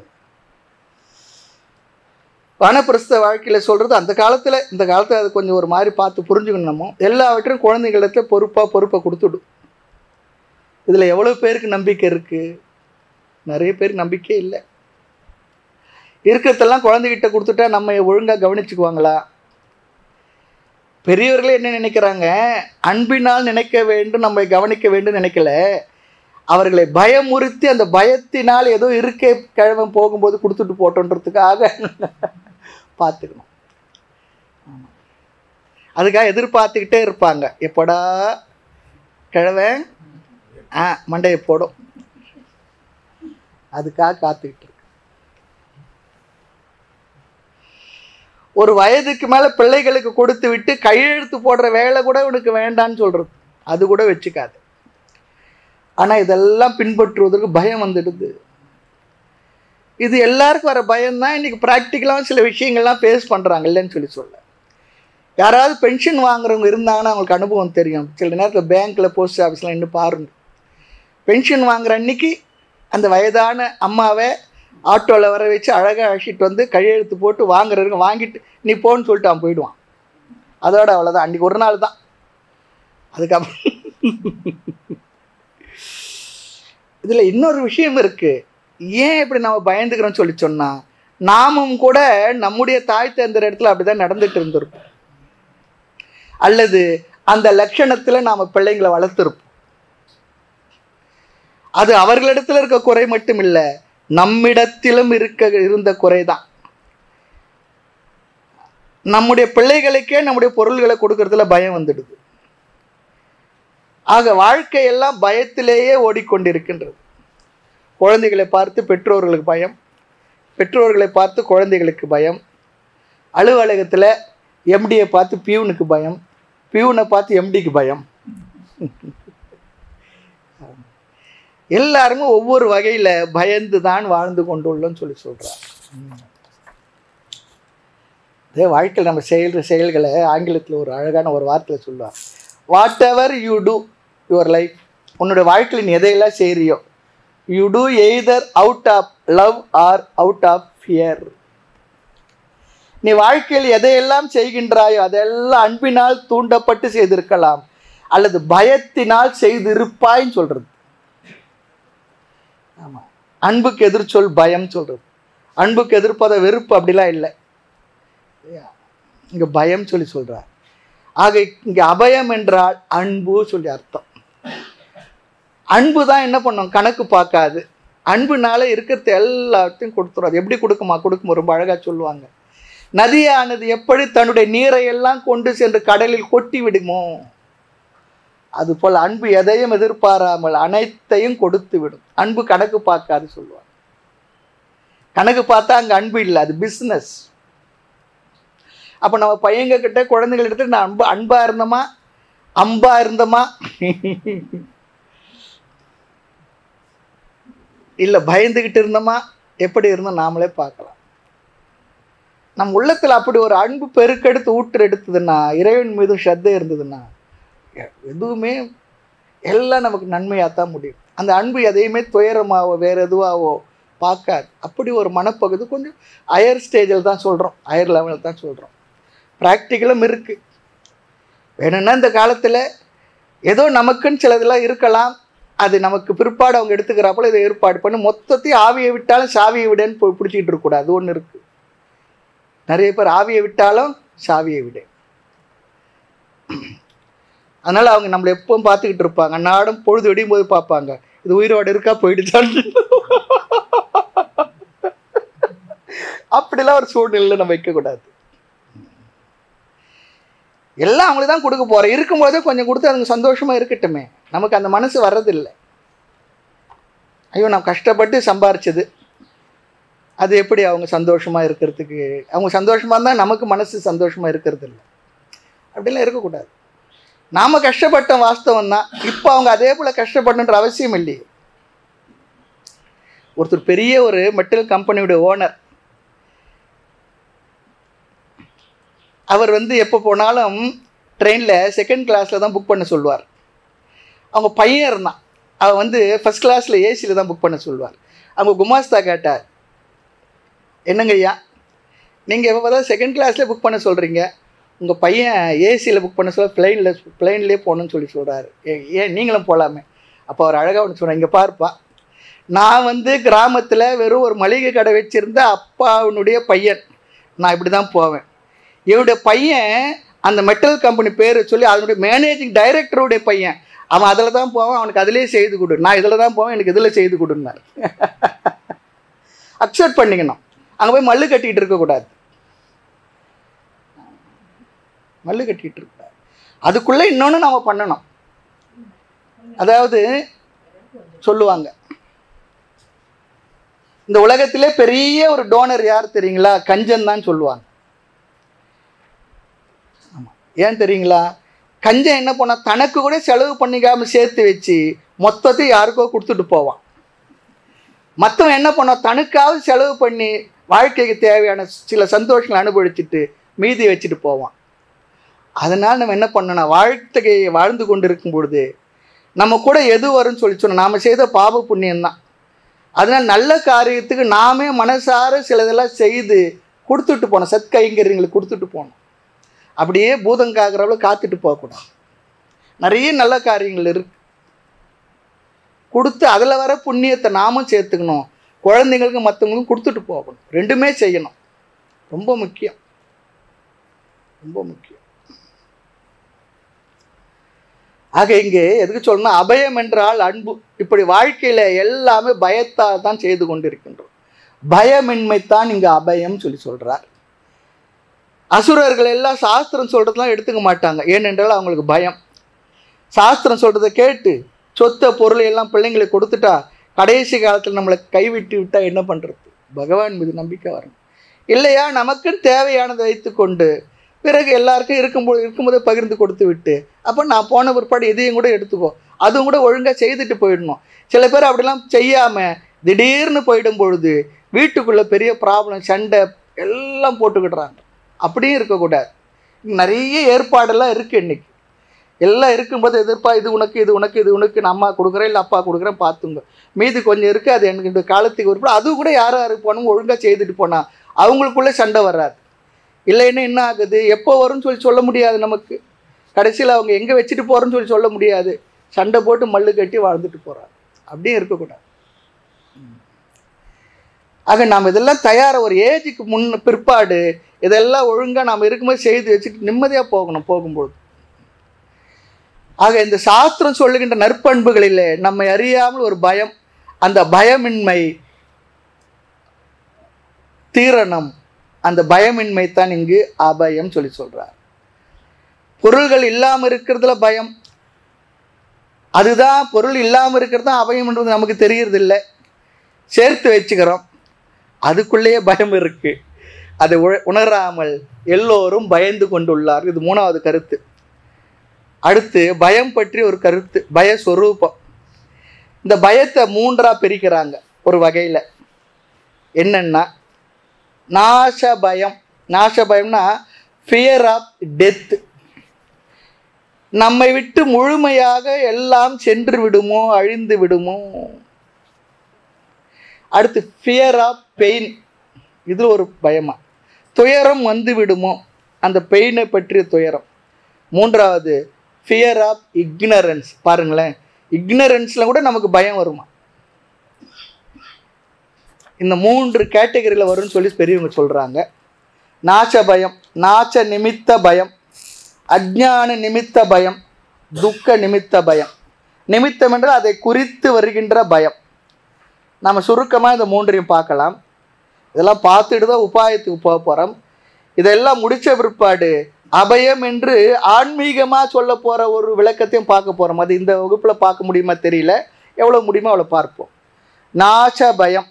வானப்பிரஸ்த வாழ்க்கையில் சொல்கிறது அந்த காலத்தில் இந்த காலத்தில் அது கொஞ்சம் ஒரு மாதிரி பார்த்து புரிஞ்சுக்கணும் நம்ம எல்லாவற்றையும் குழந்தைகளிடத்துல பொறுப்பாக பொறுப்பை கொடுத்துடும் இதில் எவ்வளோ பேருக்கு நம்பிக்கை இருக்குது நிறைய பேருக்கு நம்பிக்கையே இல்லை இருக்கிறதெல்லாம் குழந்தைகிட்ட கொடுத்துட்டா நம்ம ஒழுங்காக கவனிச்சுக்குவாங்களா பெரியவர்களே என்ன நினைக்கிறாங்க அன்பினால் நினைக்க வேண்டும் நம்மை கவனிக்க வேண்டும் நினைக்கல அவர்களை பயமுறுத்தி அந்த பயத்தினால் ஏதோ இருக்கே கிழமை போகும்போது கொடுத்துட்டு போட்டோன்றதுக்காக பார்த்துக்கணும் ஆமாம் அதுக்காக எதிர்பார்த்துக்கிட்டே இருப்பாங்க எப்படா கிழவை ஆ மண்டையை போடும் அதுக்காக காத்துக்கிட்டு இருக்கு ஒரு வயதுக்கு மேலே பிள்ளைகளுக்கு கொடுத்து விட்டு கையெழுத்து போடுற வேலை கூட உனக்கு வேண்டான்னு சொல்கிறது அது கூட வச்சுக்காது ஆனால் இதெல்லாம் பின்பற்றுவதற்கு பயம் வந்துடுது இது எல்லாருக்கும் வர பயம்தான் இன்றைக்கி ப்ராக்டிக்கலாக சில விஷயங்கள்லாம் ஃபேஸ் பண்ணுறாங்க இல்லைன்னு சொல்லி சொல்ல யாராவது பென்ஷன் வாங்குறவங்க இருந்தாங்கன்னா அவங்களுக்கு அனுபவம் தெரியும் சில நேரத்தில் பேங்க்கில் போஸ்ட் ஆஃபீஸில் இன்னும் பாருங்க பென்ஷன் வாங்குற அன்னைக்கு அந்த வயதான அம்மாவை ஆட்டோவில் வர வச்சு அழகாக அழைச்சிட்டு வந்து கையெழுத்து போட்டு வாங்குறவங்க வாங்கிட்டு நீ போன்னு சொல்லிட்டு அவன் போயிடுவான் அதோட அவ்வளோதான் அன்றைக்கி ஒரு நாள் தான் அதுக்கப்புறம் இதில் இன்னொரு விஷயம் இருக்குது ஏன் இப்படி நம்ம பயந்துக்கிறோம்னு சொல்லி சொன்னால் நாமும் கூட நம்முடைய தாய் தந்தர் இடத்துல அப்படி தான் நடந்துட்டு இருந்திருப்போம் அல்லது அந்த லட்சணத்தில் நாம் பிள்ளைங்களை வளர்த்துருப்போம் அது அவர்களிடத்தில் இருக்க குறை மட்டும் இல்லை நம்மிடத்திலும் இருக்க இருந்த குறைதான் நம்முடைய பிள்ளைகளுக்கே நம்முடைய பொருள்களை கொடுக்கறதுல பயம் வந்துடுது ஆக வாழ்க்கையெல்லாம் பயத்திலேயே ஓடிக்கொண்டிருக்கின்றது குழந்தைகளை பார்த்து பெற்றோர்களுக்கு பயம் பெற்றோர்களை பார்த்து குழந்தைகளுக்கு பயம் அலுவலகத்தில் எம்டியை பார்த்து பியூனுக்கு பயம் பியூனை பார்த்து எம்டிக்கு பயம் எல்லாருமே ஒவ்வொரு வகையில் பயந்து தான் வாழ்ந்து கொண்டுள்ளோன்னு சொல்லி சொல்கிறார் அதே வாழ்க்கையில் நம்ம செய்கிற செயல்களை ஆங்கிலத்தில் ஒரு அழகான ஒரு வார்த்தையில் சொல்லுவார் whatever you do your life உன்னோட வாழ்க்கையில் நீ எதையெல்லாம் செய்கிறியோ you do either out of love or out of fear நீ வாழ்க்கையில் எதையெல்லாம் செய்கின்றாயோ அதெல்லாம் அன்பினால் தூண்டப்பட்டு செய்திருக்கலாம் அல்லது பயத்தினால் செய்திருப்பாய்ன்னு சொல்கிறது ஆமாம் அன்புக்கு எதிர்ச்சொல் பயம் சொல்கிறது அன்புக்கு எதிர்ப்பத வெறுப்பு அப்படிலாம் இல்லை இங்கே பயம் சொல்லி சொல்கிறார் ஆக இங்கே அபயம் என்றால் அன்பு சொல்லி அர்த்தம் அன்பு தான் என்ன பண்ணும் கணக்கு பார்க்காது அன்புனால இருக்கிறது எல்லாத்தையும் கொடுத்துரும் அது எப்படி கொடுக்குமா கொடுக்கும் ரொம்ப அழகாக சொல்லுவாங்க நதியானது எப்படி தன்னுடைய நீரை எல்லாம் கொண்டு சென்று கடலில் கொட்டி விடுமோ அதுபோல் அன்பு எதையும் எதிர்பாராமல் அனைத்தையும் கொடுத்து விடும் அன்பு கணக்கு பார்க்காது சொல்லுவாங்க கணக்கு பார்த்தா அங்கே அன்பு இல்லை அது பிஸ்னஸ் அப்போ நம்ம பையங்க கிட்ட குழந்தைகள் எடுத்து நான் அன்பு அன்பா இருந்தோமா அம்பா இருந்தோமா இல்லை பயந்துக்கிட்டு இருந்தோமா எப்படி இருந்தோம் நாமளே பார்க்கலாம் நம் உள்ளத்தில் அப்படி ஒரு அன்பு பெருக்கெடுத்து ஊற்று எடுத்ததுன்னா இறைவன் மீது ஸ்ரத்தை இருந்ததுன்னா எதுவுமே எல்லாம் நமக்கு நன்மையாக தான் முடியும் அந்த அன்பு எதையுமே துயரமாவோ வேறு எதுவாகவோ பார்க்காது அப்படி ஒரு மனப்பகுதி கொஞ்சம் ஹையர் ஸ்டேஜில் தான் சொல்கிறோம் ஹையர் லெவலில் தான் சொல்கிறோம் ப்ராக்டிக்கலும் இருக்குது வேணும்னா இந்த காலத்தில் ஏதோ நமக்குன்னு சிலதெல்லாம் இருக்கலாம் அது நமக்கு பிற்பாடு அவங்க எடுத்துக்கிறாப்புல இதை ஏற்பாடு பண்ணி மொத்தத்தையும் ஆவியை விட்டாலும் சாவியை விடன்னு பு- பிடிச்சிக்கிட்டு இருக்கக்கூடாது ஒன்று இருக்குது நிறைய பேர் ஆவியை விட்டாலும் சாவியை விட அதனால் அவங்க நம்மளை எப்பவும் பார்த்துக்கிட்டு இருப்பாங்க அன்னாடம் பொழுது வெடியும் போது பார்ப்பாங்க இது உயிரோடு இருக்கா போயிடுச்சான்னு அப்படிலாம் ஒரு சூழ்நிலையில் நம்ம வைக்கக்கூடாது எல்லாம் அவங்களுக்கு தான் கொடுக்க போகிறோம் இருக்கும்போதே கொஞ்சம் கொடுத்து அதுங்க சந்தோஷமாக இருக்கட்டுமே நமக்கு அந்த மனசு வர்றதில்லை ஐயோ நான் கஷ்டப்பட்டு சம்பாரிச்சது அது எப்படி அவங்க சந்தோஷமாக இருக்கிறதுக்கு அவங்க சந்தோஷமாக இருந்தால் நமக்கு மனசு சந்தோஷமாக இருக்கிறது இல்லை அப்படிலாம் இருக்கக்கூடாது நாம் கஷ்டப்பட்ட வாஸ்தவம் தான் இப்போ அவங்க அதே போல் கஷ்டப்படணுன்ற அவசியம் இல்லையே ஒருத்தர் பெரிய ஒரு மெட்டல் கம்பெனியோட ஓனர் அவர் வந்து எப்போ போனாலும் ட்ரெயினில் செகண்ட் கிளாஸில் தான் புக் பண்ண சொல்லுவார் அவங்க பையன் இருந்தான் அவன் வந்து ஃபஸ்ட் கிளாஸில் ஏசியில் தான் புக் பண்ண சொல்லுவார் அவங்க குமாஸ்தா கேட்டார் என்னங்க ஐயா நீங்கள் எப்போ பார்த்தா செகண்ட் கிளாஸில் புக் பண்ண சொல்கிறீங்க உங்கள் பையன் ஏசியில் புக் பண்ண சொல்ல பிளெயினில் பிளெயின்லேயே போகணுன்னு சொல்லி சொல்கிறாரு ஏன் நீங்களும் போகலாமே அப்போ அவர் அழகாக ஒன்று சொன்னார் இங்கே பார்ப்பா நான் வந்து கிராமத்தில் வெறும் ஒரு மளிகை கடை வச்சுருந்த அப்பாவுனுடைய பையன் நான் இப்படி தான் போவேன் இவனுடைய பையன் அந்த மெட்டல் கம்பெனி பேர் சொல்லி அதனுடைய மேனேஜிங் டைரக்டருடைய பையன் அவன் அதில் தான் போவான் அவனுக்கு அதிலே செய்து கொடு நான் இதில் தான் போவேன் எனக்கு இதில் செய்து கொடுன்னார் அக்செப்ட் பண்ணிக்கணும் அங்கே போய் மல்லு கட்டிகிட்டு இருக்கக்கூடாது மல்லு கட்டிகிட்டு இருக்கக்கூடாது அதுக்குள்ளே இன்னொன்று நம்ம பண்ணணும் அதாவது சொல்லுவாங்க இந்த உலகத்திலே பெரிய ஒரு டோனர் யார் தெரியுங்களா கஞ்சன் தான் சொல்லுவாங்க ஆமாம் ஏன் தெரியுங்களா கஞ்சன் என்ன பண்ணா தனக்கு கூட செலவு பண்ணிக்காம சேர்த்து வச்சு மொத்தத்தையும் யாருக்கோ கொடுத்துட்டு போவான் மற்றவன் என்ன பண்ணா தனக்காவது செலவு பண்ணி வாழ்க்கைக்கு தேவையான சில சந்தோஷங்களை அனுபவிச்சுட்டு மீதி வச்சுட்டு போவான் அதனால் நம்ம என்ன பண்ணணும் வாழ்க்கையை வாழ்ந்து கொண்டு இருக்கும் பொழுது நம்ம கூட எது வரும்னு சொல்லி சொன்னோம் நாம் செய்த பாப புண்ணியம்தான் அதனால் நல்ல காரியத்துக்கு நாமே மனசார சிலதெல்லாம் செய்து கொடுத்துட்டு போனோம் சத்கைங்கரியங்களுக்கு கொடுத்துட்டு போனோம் அப்படியே பூதங்காகிறவளை காத்துட்டு போகக்கூடாது நிறைய நல்ல காரியங்கள் இருக்கு கொடுத்து அதில் வர புண்ணியத்தை நாமும் சேர்த்துக்கணும் குழந்தைங்களுக்கு மற்றவங்களுக்கும் கொடுத்துட்டு போகணும் ரெண்டுமே செய்யணும் ரொம்ப முக்கியம் ரொம்ப முக்கியம் ஆக இங்கே எதுக்கு சொல்லணும் அபயம் என்றால் அன்பு இப்படி வாழ்க்கையில் எல்லாமே பயத்தால் தான் செய்து கொண்டிருக்கின்றோம் பயமின்மைத்தான் இங்கே அபயம் சொல்லி சொல்கிறார் அசுரர்கள் எல்லாம் சாஸ்திரம் சொல்கிறதெல்லாம் எடுத்துக்க மாட்டாங்க ஏனென்றால் அவங்களுக்கு பயம் சாஸ்திரம் சொல்கிறத கேட்டு சொத்த பொருளை எல்லாம் பிள்ளைங்களுக்கு கொடுத்துட்டா கடைசி காலத்தில் நம்மளை கைவிட்டு விட்டால் என்ன பண்ணுறது பகவான் மீது நம்பிக்கை வரணும் இல்லையா நமக்குன்னு தேவையானதை வைத்துக்கொண்டு பிறகு எல்லாருக்கும் இருக்கும்போது இருக்கும்போதே பகிர்ந்து கொடுத்து விட்டு அப்போ நான் போன பிற்பாடு இதையும் கூட எடுத்துக்கோ அதுவும் கூட ஒழுங்காக செய்துட்டு போயிடணும் சில பேர் அப்படிலாம் செய்யாமல் திடீர்னு போயிடும் பொழுது வீட்டுக்குள்ளே பெரிய ப்ராப்ளம் சண்டை எல்லாம் போட்டுக்கிடுறாங்க அப்படியும் இருக்கக்கூடாது நிறைய ஏற்பாடெல்லாம் இருக்குது இன்னைக்கு எல்லாம் இருக்கும்போது எதிர்ப்பா இது உனக்கு இது உனக்கு இது உனக்கு நான் அம்மா கொடுக்குறேன் இல்லை அப்பா கொடுக்குறேன் பார்த்துங்க மீதி கொஞ்சம் இருக்குது அது எனக்கு இந்த காலத்துக்கு ஒரு அது கூட யார் யாருக்கு போகணும் ஒழுங்காக செய்துட்டு போனா அவங்களுக்குள்ளே சண்டை வராது இல்லைன்னா என்ன ஆகுது எப்போ வரும்னு சொல்லி சொல்ல முடியாது நமக்கு கடைசியில் அவங்க எங்கே வச்சுட்டு போகிறோன்னு சொல்லி சொல்ல முடியாது சண்டை போட்டு மல்லு கட்டி வாழ்ந்துட்டு போகிறாங்க அப்படியும் இருக்கக்கூடாது ஆக நாம் இதெல்லாம் தயார ஒரு ஏஜுக்கு முன் பிற்பாடு இதெல்லாம் ஒழுங்காக நாம் இருக்கும்போது செய்து வச்சுட்டு நிம்மதியாக போகணும் போகும்போது ஆக இந்த சாஸ்திரம் சொல்லுகின்ற நற்பண்புகளிலே நம்மை அறியாமல் ஒரு பயம் அந்த பயமின்மை தீரணம் அந்த பயமின்மை தான் இங்கு அபயம் சொல்லி சொல்றார் பொருள்கள் இல்லாமல் இருக்கிறதுல பயம் அதுதான் பொருள் இல்லாமல் இருக்கிறது தான் அபயம்ன்றது நமக்கு தெரியறது இல்லை சேர்த்து வச்சுக்கிறோம் அதுக்குள்ளேயே பயம் இருக்கு அதை உண- உணராமல் எல்லோரும் பயந்து கொண்டுள்ளார் இது மூணாவது கருத்து அடுத்து பயம் பற்றி ஒரு கருத்து பயஸ்வரூபம் இந்த பயத்தை மூன்றா பிரிக்கிறாங்க ஒரு வகையில் என்னன்னா நாச பயம் நாச பயம்னா ஃபியர் ஆஃப் டெத் நம்மை விட்டு முழுமையாக எல்லாம் சென்று விடுமோ அழிந்து விடுமோ அடுத்து ஃபியர் ஆஃப் பெயின் இது ஒரு பயமா துயரம் வந்து விடுமோ அந்த பெயினை பற்றிய துயரம் மூன்றாவது ஃபியர் ஆஃப் இக்னரன்ஸ் பாருங்களேன் இக்னரன்ஸில் கூட நமக்கு பயம் வருமா இந்த மூன்று கேட்டகரியில் வரும்னு சொல்லி பெரியவங்க சொல்கிறாங்க நாச்ச பயம் நாச்ச நிமித்த பயம் அஜ்ஞான நிமித்த பயம் துக்க நிமித்த பயம் நிமித்தம் என்றால் அதை குறித்து வருகின்ற பயம் நம்ம சுருக்கமாக இந்த மூன்றையும் பார்க்கலாம் இதெல்லாம் பார்த்துட்டு தான் உபாயத்துக்கு போக போகிறோம் இதெல்லாம் முடித்த பிற்பாடு அபயம் என்று ஆன்மீகமாக சொல்ல போகிற ஒரு விளக்கத்தையும் பார்க்க போகிறோம் அது இந்த வகுப்பில் பார்க்க முடியுமா தெரியல எவ்வளோ முடியுமோ அவ்வளோ பார்ப்போம் நாச பயம்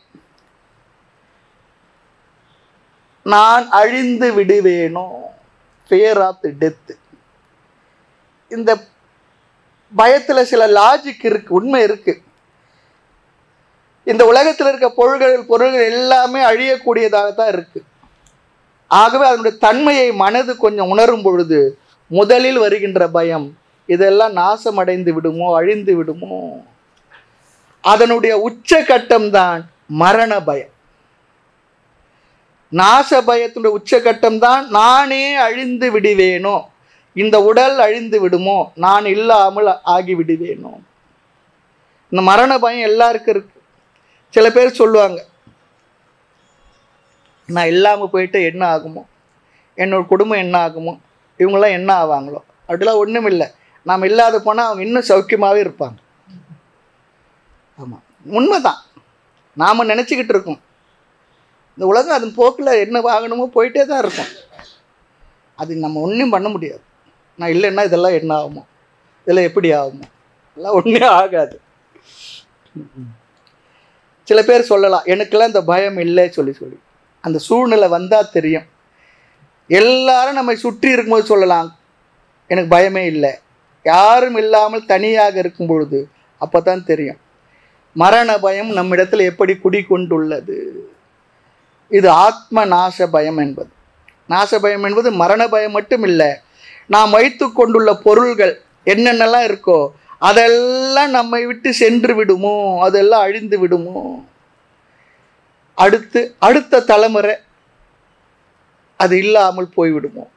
நான் அழிந்து விடுவேனோ ஃபியர் ஆஃப் தி டெத்து இந்த பயத்தில் சில லாஜிக் இருக்கு உண்மை இருக்கு இந்த உலகத்தில் இருக்க பொருள்கள் பொருள்கள் எல்லாமே அழியக்கூடியதாக தான் இருக்கு ஆகவே அதனுடைய தன்மையை மனது கொஞ்சம் உணரும் பொழுது முதலில் வருகின்ற பயம் இதெல்லாம் நாசமடைந்து விடுமோ அழிந்து விடுமோ அதனுடைய உச்சகட்டம் தான் மரண பயம் நாச பயத்தினுடைய உச்சகட்டம் தான் நானே அழிந்து விடுவேனோ இந்த உடல் அழிந்து விடுமோ நான் இல்லாமல் ஆகி விடுவேனோ இந்த மரண பயம் எல்லாருக்கும் இருக்கு சில பேர் சொல்லுவாங்க நான் இல்லாமல் போயிட்டு என்ன ஆகுமோ என்னோட குடும்பம் என்ன ஆகுமோ இவங்களாம் என்ன ஆவாங்களோ அப்படிலாம் ஒன்றும் இல்லை நாம் இல்லாத போனால் அவங்க இன்னும் சௌக்கியமாகவே இருப்பாங்க ஆமாம் உண்மைதான் நாம் நினச்சிக்கிட்டு இருக்கோம் இந்த உலகம் அதன் போக்கில் என்ன ஆகணுமோ போயிட்டே தான் இருக்கும் அது நம்ம ஒன்றும் பண்ண முடியாது நான் இல்லைன்னா இதெல்லாம் என்ன ஆகுமோ இதெல்லாம் எப்படி ஆகுமோ இதெல்லாம் ஒன்றே ஆகாது சில பேர் சொல்லலாம் எனக்கெல்லாம் இந்த பயம் இல்லை சொல்லி சொல்லி அந்த சூழ்நிலை வந்தால் தெரியும் எல்லாரும் நம்மை சுற்றி இருக்கும்போது சொல்லலாம் எனக்கு பயமே இல்லை யாரும் இல்லாமல் தனியாக இருக்கும் பொழுது அப்போ தான் தெரியும் மரண பயம் நம்மிடத்தில் எப்படி குடிகொண்டுள்ளது இது ஆத்ம நாச பயம் என்பது நாச பயம் என்பது மரண பயம் மட்டும் இல்லை நாம் வைத்து கொண்டுள்ள பொருள்கள் என்னென்னலாம் இருக்கோ அதெல்லாம் நம்மை விட்டு சென்று விடுமோ அதெல்லாம் அழிந்து விடுமோ அடுத்து அடுத்த தலைமுறை அது இல்லாமல் போய்விடுமோ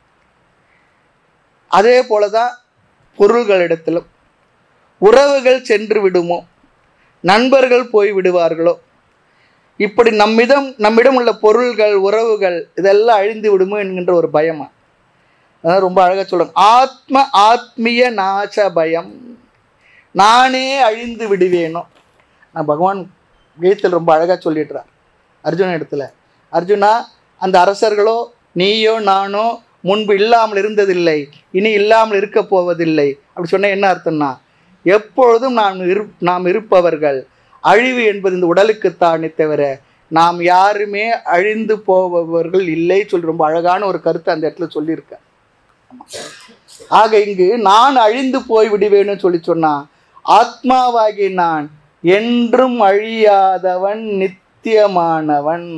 அதே போல தான் பொருள்களிடத்திலும் உறவுகள் சென்று விடுமோ நண்பர்கள் போய் விடுவார்களோ இப்படி நம்மிடம் நம்மிடம் உள்ள பொருள்கள் உறவுகள் இதெல்லாம் அழிந்து விடுமோ என்கின்ற ஒரு பயமா அதான் ரொம்ப அழகாக சொல்லுங்க ஆத்ம ஆத்மிய நாச பயம் நானே அழிந்து விடுவேனோ நான் பகவான் கீதத்தில் ரொம்ப அழகாக சொல்லிடுறார் அர்ஜுன இடத்துல அர்ஜுனா அந்த அரசர்களோ நீயோ நானோ முன்பு இல்லாமல் இருந்ததில்லை இனி இல்லாமல் இருக்க போவதில்லை அப்படி சொன்ன என்ன அர்த்தம்னா எப்பொழுதும் நாம் இரு நாம் இருப்பவர்கள் அழிவு என்பது இந்த உடலுக்குத்தானே தவிர நாம் யாருமே அழிந்து போபவர்கள் இல்லை சொல்லி ரொம்ப அழகான ஒரு கருத்தை அந்த இடத்துல சொல்லியிருக்கேன் ஆக இங்கு நான் அழிந்து போய் விடுவேன்னு சொல்லி சொன்னா ஆத்மாவாகி நான் என்றும் அழியாதவன் நித்தியமானவன்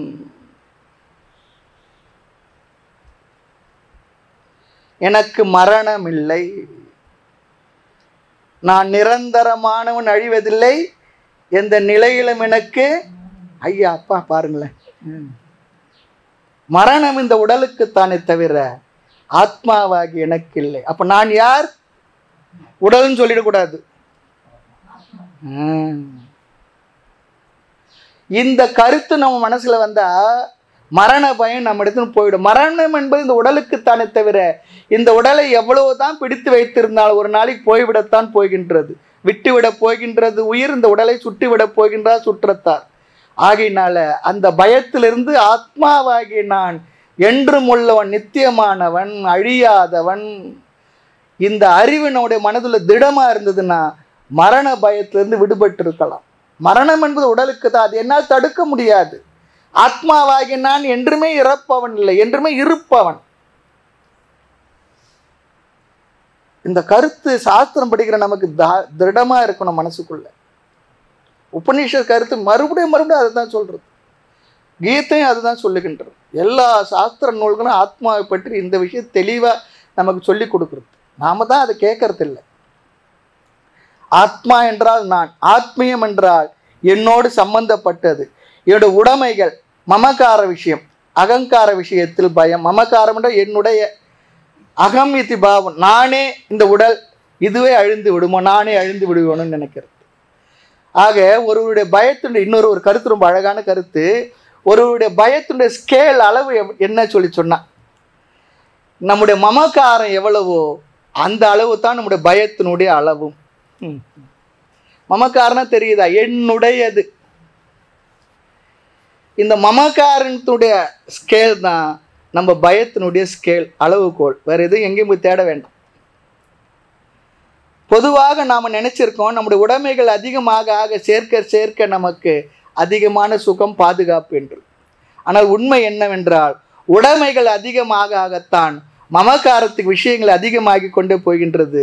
எனக்கு மரணம் இல்லை நான் நிரந்தரமானவன் அழிவதில்லை எந்த நிலையிலும் எனக்கு ஐயா அப்பா பாருங்களேன் ம். மரணம் இந்த உடலுக்குத்தானே தவிர ஆத்மாவாகி எனக்கு இல்லை அப்ப நான் யார் உடல்னு சொல்லிடக்கூடாது ம். இந்த கருத்து நம்ம மனசுல வந்தா மரண பயம் நம்ம இடத்துல போயிடும் மரணம் என்பது இந்த உடலுக்குத்தானே தவிர இந்த உடலை எவ்வளவுதான் பிடித்து வைத்திருந்தால் ஒரு நாளைக்கு போய்விடத்தான் போகின்றது விட்டுவிட போகின்றது உயிர் இந்த உடலை சுட்டிவிட போகின்றார் சுற்றத்தார் ஆகையினால அந்த பயத்திலிருந்து ஆத்மாவாகிய நான் என்றும் உள்ளவன் நித்தியமானவன் அழியாதவன் இந்த அறிவு நம்முடைய மனதுல திடமா இருந்ததுன்னா மரண பயத்திலிருந்து விடுபட்டு இருக்கலாம் மரணம் என்பது உடலுக்கு தான் அது என்னால் தடுக்க முடியாது ஆத்மாவாகிய நான் என்றுமே இறப்பவன் இல்லை என்றுமே இருப்பவன் இந்த கருத்து சாஸ்திரம் படிக்கிற நமக்கு தா- திருடமா இருக்கணும் மனசுக்குள்ள உபநிஷத் கருத்து மறுபடியும் மறுபடியும் அதை தான் சொல்றது கீதையும் அதுதான் சொல்லுகின்றது எல்லா சாஸ்திர நூல்களும் ஆத்மாவை பற்றி இந்த விஷயம் தெளிவா நமக்கு சொல்லி கொடுக்குறது நாம தான் அதை கேட்கறது இல்லை ஆத்மா என்றால் நான் ஆத்மீயம் என்றால் என்னோடு சம்பந்தப்பட்டது என்னோட உடைமைகள் மமகார விஷயம் அகங்கார விஷயத்தில் பயம் மமகாரம் என்றால் என்னுடைய அகம் இத்தி பாவம் நானே இந்த உடல் இதுவே அழிந்து விடுமோ நானே அழிந்து விடுவேணும்னு நினைக்கிறது ஆக ஒருவருடைய பயத்தினுடைய இன்னொரு ஒரு கருத்து ரொம்ப அழகான கருத்து ஒருவருடைய பயத்தினுடைய ஸ்கேல் அளவு எவ்- என்ன சொல்லி சொன்னா நம்முடைய மமகாரம் எவ்வளவோ அந்த அளவு தான் நம்முடைய பயத்தினுடைய அளவும் ம். மமக்காரனா தெரியுதா என்னுடையது இந்த மமக்காரனத்துடைய ஸ்கேல் தான் நம்ம பயத்தினுடைய ஸ்கேல் அளவுகோல் வேற எதுவும் எங்கேயும் போய் தேட வேண்டாம் பொதுவாக நாம் நினைச்சிருக்கோம் நம்முடைய உடைமைகள் அதிகமாக ஆக சேர்க்க சேர்க்க நமக்கு அதிகமான சுகம் பாதுகாப்பு என்று ஆனால் உண்மை என்னவென்றால் உடைமைகள் அதிகமாக ஆகத்தான் மமக்காரத்துக்கு விஷயங்கள் அதிகமாகி கொண்டே போகின்றது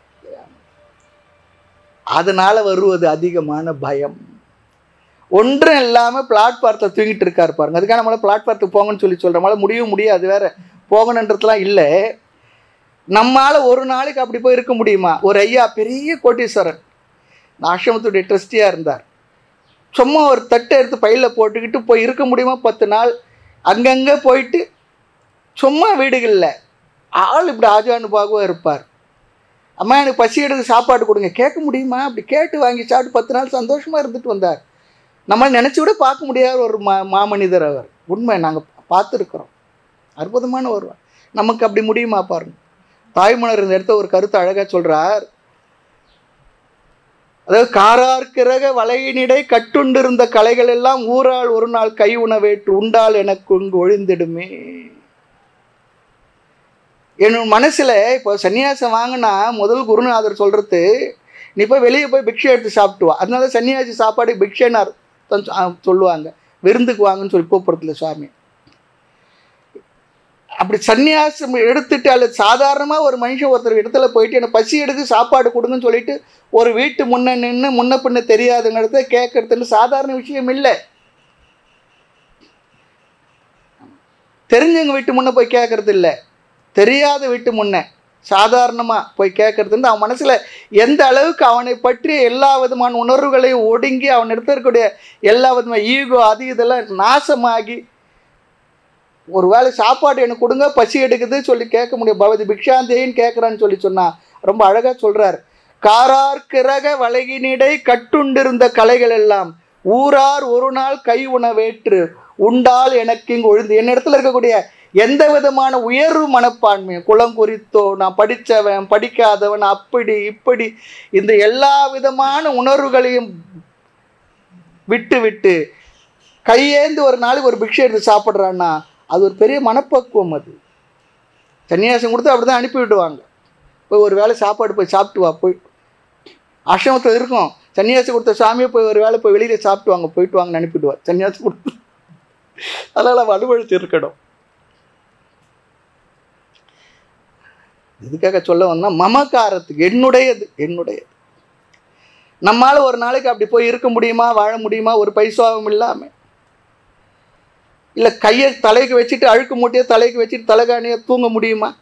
அதனால வருவது அதிகமான பயம் ஒன்றும் இல்லாமல் பிளாட்பாரத்தில் தூங்கிட்டு இருக்காரு பாருங்க அதுக்காக நம்மளால பிளாட்பாரத்துக்கு போங்கன்னு சொல்லி சொல்கிறோம் நம்மளால முடியவும் முடியாது வேற போகணுன்றதுலாம் இல்லை நம்மால் ஒரு நாளைக்கு அப்படி போய் இருக்க முடியுமா ஒரு ஐயா பெரிய கோட்டீஸ்வரன் இந்த ஆசிரமத்துடைய ட்ரஸ்டியாக இருந்தார் சும்மா ஒரு தட்டை எடுத்து பையில் போட்டுக்கிட்டு போய் இருக்க முடியுமா பத்து நாள் அங்கங்கே போயிட்டு சும்மா வீடுகளில் ஆள் இப்படி ஆஜானுபாகவாக இருப்பார் அம்மா எனக்கு பசி எடுத்து சாப்பாடு கொடுங்க கேட்க முடியுமா அப்படி கேட்டு வாங்கி சாப்பிட்டு பத்து நாள் சந்தோஷமாக இருந்துட்டு வந்தார் நம்ம நினச்சி கூட பார்க்க முடியாத ஒரு மா மாமனிதர் அவர் உண்மை நாங்கள் பார்த்துருக்குறோம் அற்புதமான ஒருவர் நமக்கு அப்படி முடியுமா பாருங்க தாய்மலர் இந்த இடத்த ஒரு கருத்து அழகாக சொல்கிறார் அதாவது காரார்க்கிறக வலையினிடை கட்டுண்டிருந்த கலைகள் எல்லாம் ஊரால் ஒரு நாள் கை உணவேற்று உண்டால் எனக்கு இங்கு ஒழிந்திடுமே என் மனசில் இப்போ சன்னியாசம் வாங்கினா முதல் குருநாதர் சொல்கிறது நீ போய் வெளியே போய் பிக்ஷை எடுத்து சாப்பிட்டு வா அதனால சன்னியாசி சாப்பாடு பிக்ஷைனார் தான் சொ- ஆ, சொல்லுவாங்க விருந்துக்கு வாங்கன்னு சொல்லி கூப்பிட்றதுல சுவாமி அப்படி சன்னியாசம் எடுத்துட்டு அல்லது சாதாரணமாக ஒரு மனுஷன் ஒருத்தர் இடத்துல போயிட்டு எனக்கு பசி எடுத்து சாப்பாடு கொடுங்கன்னு சொல்லிட்டு ஒரு வீட்டு முன்ன நின்று முன்ன பின்ன தெரியாதுங்கிறத கேட்கறதுன்னு சாதாரண விஷயம் இல்லை தெரிஞ்சவங்க வீட்டு முன்ன போய் கேட்கறது இல்லை தெரியாத வீட்டு முன்ன சாதாரணமாக போய் கேட்கறதுன்னு அவன் மனசில் எந்த அளவுக்கு அவனை பற்றிய எல்லா விதமான உணர்வுகளையும் ஒடுங்கி அவன் இடத்துல இருக்கக்கூடிய எல்லா விதமான ஈகோ அது இதெல்லாம் நாசமாகி ஒரு வேளை சாப்பாடு எனக்கு கொடுங்க பசி எடுக்குது சொல்லி கேட்க முடியும் பவதி பிக்ஷாந்தேன்னு கேட்குறான்னு சொல்லி சொன்னா ரொம்ப அழகாக சொல்றார் காரார் கிரக வலகினிடை கட்டுண்டிருந்த கலைகள் எல்லாம் ஊரார் ஒரு நாள் கை உணவேற்று உண்டால் எனக்கு இங்கு ஒழுந்து என் இடத்துல இருக்கக்கூடிய எந்த விதமான உயர்வு மனப்பான்மை குலம் குறித்தோ நான் படித்தவன் படிக்காதவன் அப்படி இப்படி இந்த எல்லா விதமான உணர்வுகளையும் விட்டு விட்டு கையேந்து ஒரு நாளைக்கு ஒரு பிக்ஷை எடுத்து சாப்பிட்றான்னா அது ஒரு பெரிய மனப்பக்குவம் அது சன்னியாசம் கொடுத்து அப்படி தான் அனுப்பி விடுவாங்க போய் ஒரு வேளை சாப்பாடு போய் சாப்பிட்டு வா போய் ஆசிரமத்தில் இருக்கும் சன்னியாசி கொடுத்த சாமியை போய் ஒரு வேளை போய் வெளியில் சாப்பிட்டு வாங்க போயிட்டு வாங்கன்னு அனுப்பிடுவார் சன்னியாசி கொடுத்து அதனால் அவள் அனுபவிச்சு இருக்கணும் இதுக்காக சொல்ல வந்தால் மமக்காரத்துக்கு என்னுடையது என்னுடையது நம்மால் ஒரு நாளைக்கு அப்படி போய் இருக்க முடியுமா வாழ முடியுமா ஒரு பைசாவும் இல்லாமல் இல்லை கையை தலைக்கு வச்சுட்டு அழுக்கு மூட்டையை தலைக்கு வச்சுட்டு தலைகாணியை தூங்க முடியுமா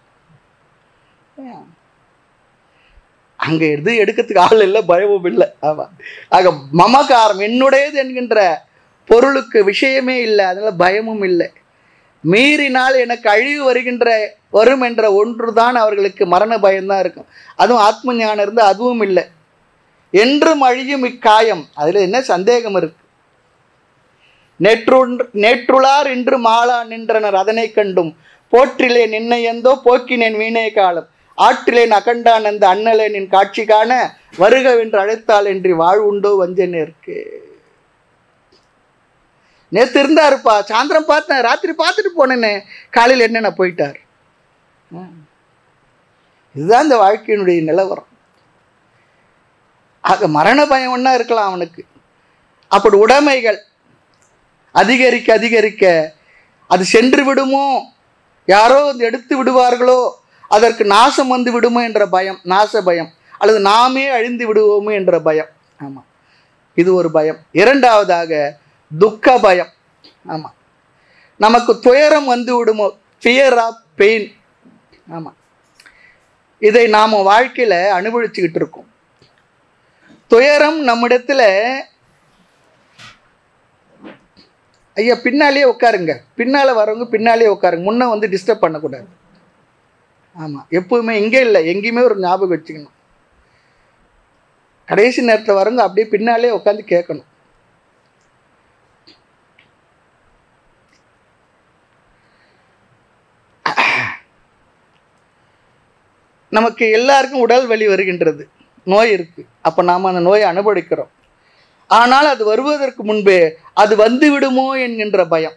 அங்கே எது எடுக்கிறதுக்கு ஆள் இல்லை பயமும் இல்லை ஆமாம் ஆக மமகாரம் என்னுடையது என்கின்ற பொருளுக்கு விஷயமே இல்லை அதனால பயமும் இல்லை மீறினால் எனக்கு அழிவு வருகின்ற வரும் என்ற ஒன்று தான் அவர்களுக்கு மரண பயம்தான் இருக்கும் அதுவும் ஆத்ம ஞானம் இருந்து அதுவும் இல்லை என்றும் அழியும் இக்காயம் அதில் என்ன சந்தேகம் இருக்கு நேற்று நேற்றுளார் இன்று மாளா நின்றனர் அதனை கண்டும் போற்றிலே நின்னையந்தோ போக்கினேன் வீணே காலம் ஆற்றிலேன் அகண்டானந்த அண்ணலேனின் காட்சி காண வருகவென்று அழைத்தால் என்று வாழ்வுண்டோ வஞ்சனேற்கு நேற்று இருந்தாருப்பா சாயந்தரம் பார்த்தேன் ராத்திரி பார்த்துட்டு போனேனே காலையில் என்னென்ன போயிட்டார் ஆ. இதுதான் இந்த வாழ்க்கையினுடைய நிலவரம் ஆக மரண பயம் ஒன்றா இருக்கலாம் அவனுக்கு அப்படி உடைமைகள் அதிகரிக்க அதிகரிக்க அது சென்று விடுமோ யாரோ வந்து எடுத்து விடுவார்களோ அதற்கு நாசம் வந்து விடுமோ என்ற பயம் நாச பயம் அல்லது நாமே அழிந்து விடுவோமோ என்ற பயம் ஆமாம் இது ஒரு பயம் இரண்டாவதாக துக்க பயம் ஆமாம் நமக்கு துயரம் வந்து விடுமோ ஃபியர் ஆஃப் பெயின் ஆமாம் இதை நாம் வாழ்க்கையில் அனுபவிச்சுக்கிட்டு இருக்கோம் துயரம் நம்மிடத்துல ஐயா பின்னாலேயே உட்காருங்க பின்னால் வரவங்க பின்னாலேயே உட்காருங்க முன்னே வந்து டிஸ்டர்ப் பண்ணக்கூடாது ஆமாம் எப்பவுமே இங்கே இல்லை எங்கேயுமே ஒரு ஞாபகம் வச்சுக்கணும் கடைசி நேரத்தில் வரவங்க அப்படியே பின்னாலே உட்காந்து கேட்கணும் நமக்கு எல்லாருக்கும் உடல் வலி வருகின்றது நோய் இருக்கு அப்போ நாம் அந்த நோயை அனுபவிக்கிறோம் ஆனால் அது வருவதற்கு முன்பே அது வந்து விடுமோ என்கின்ற பயம்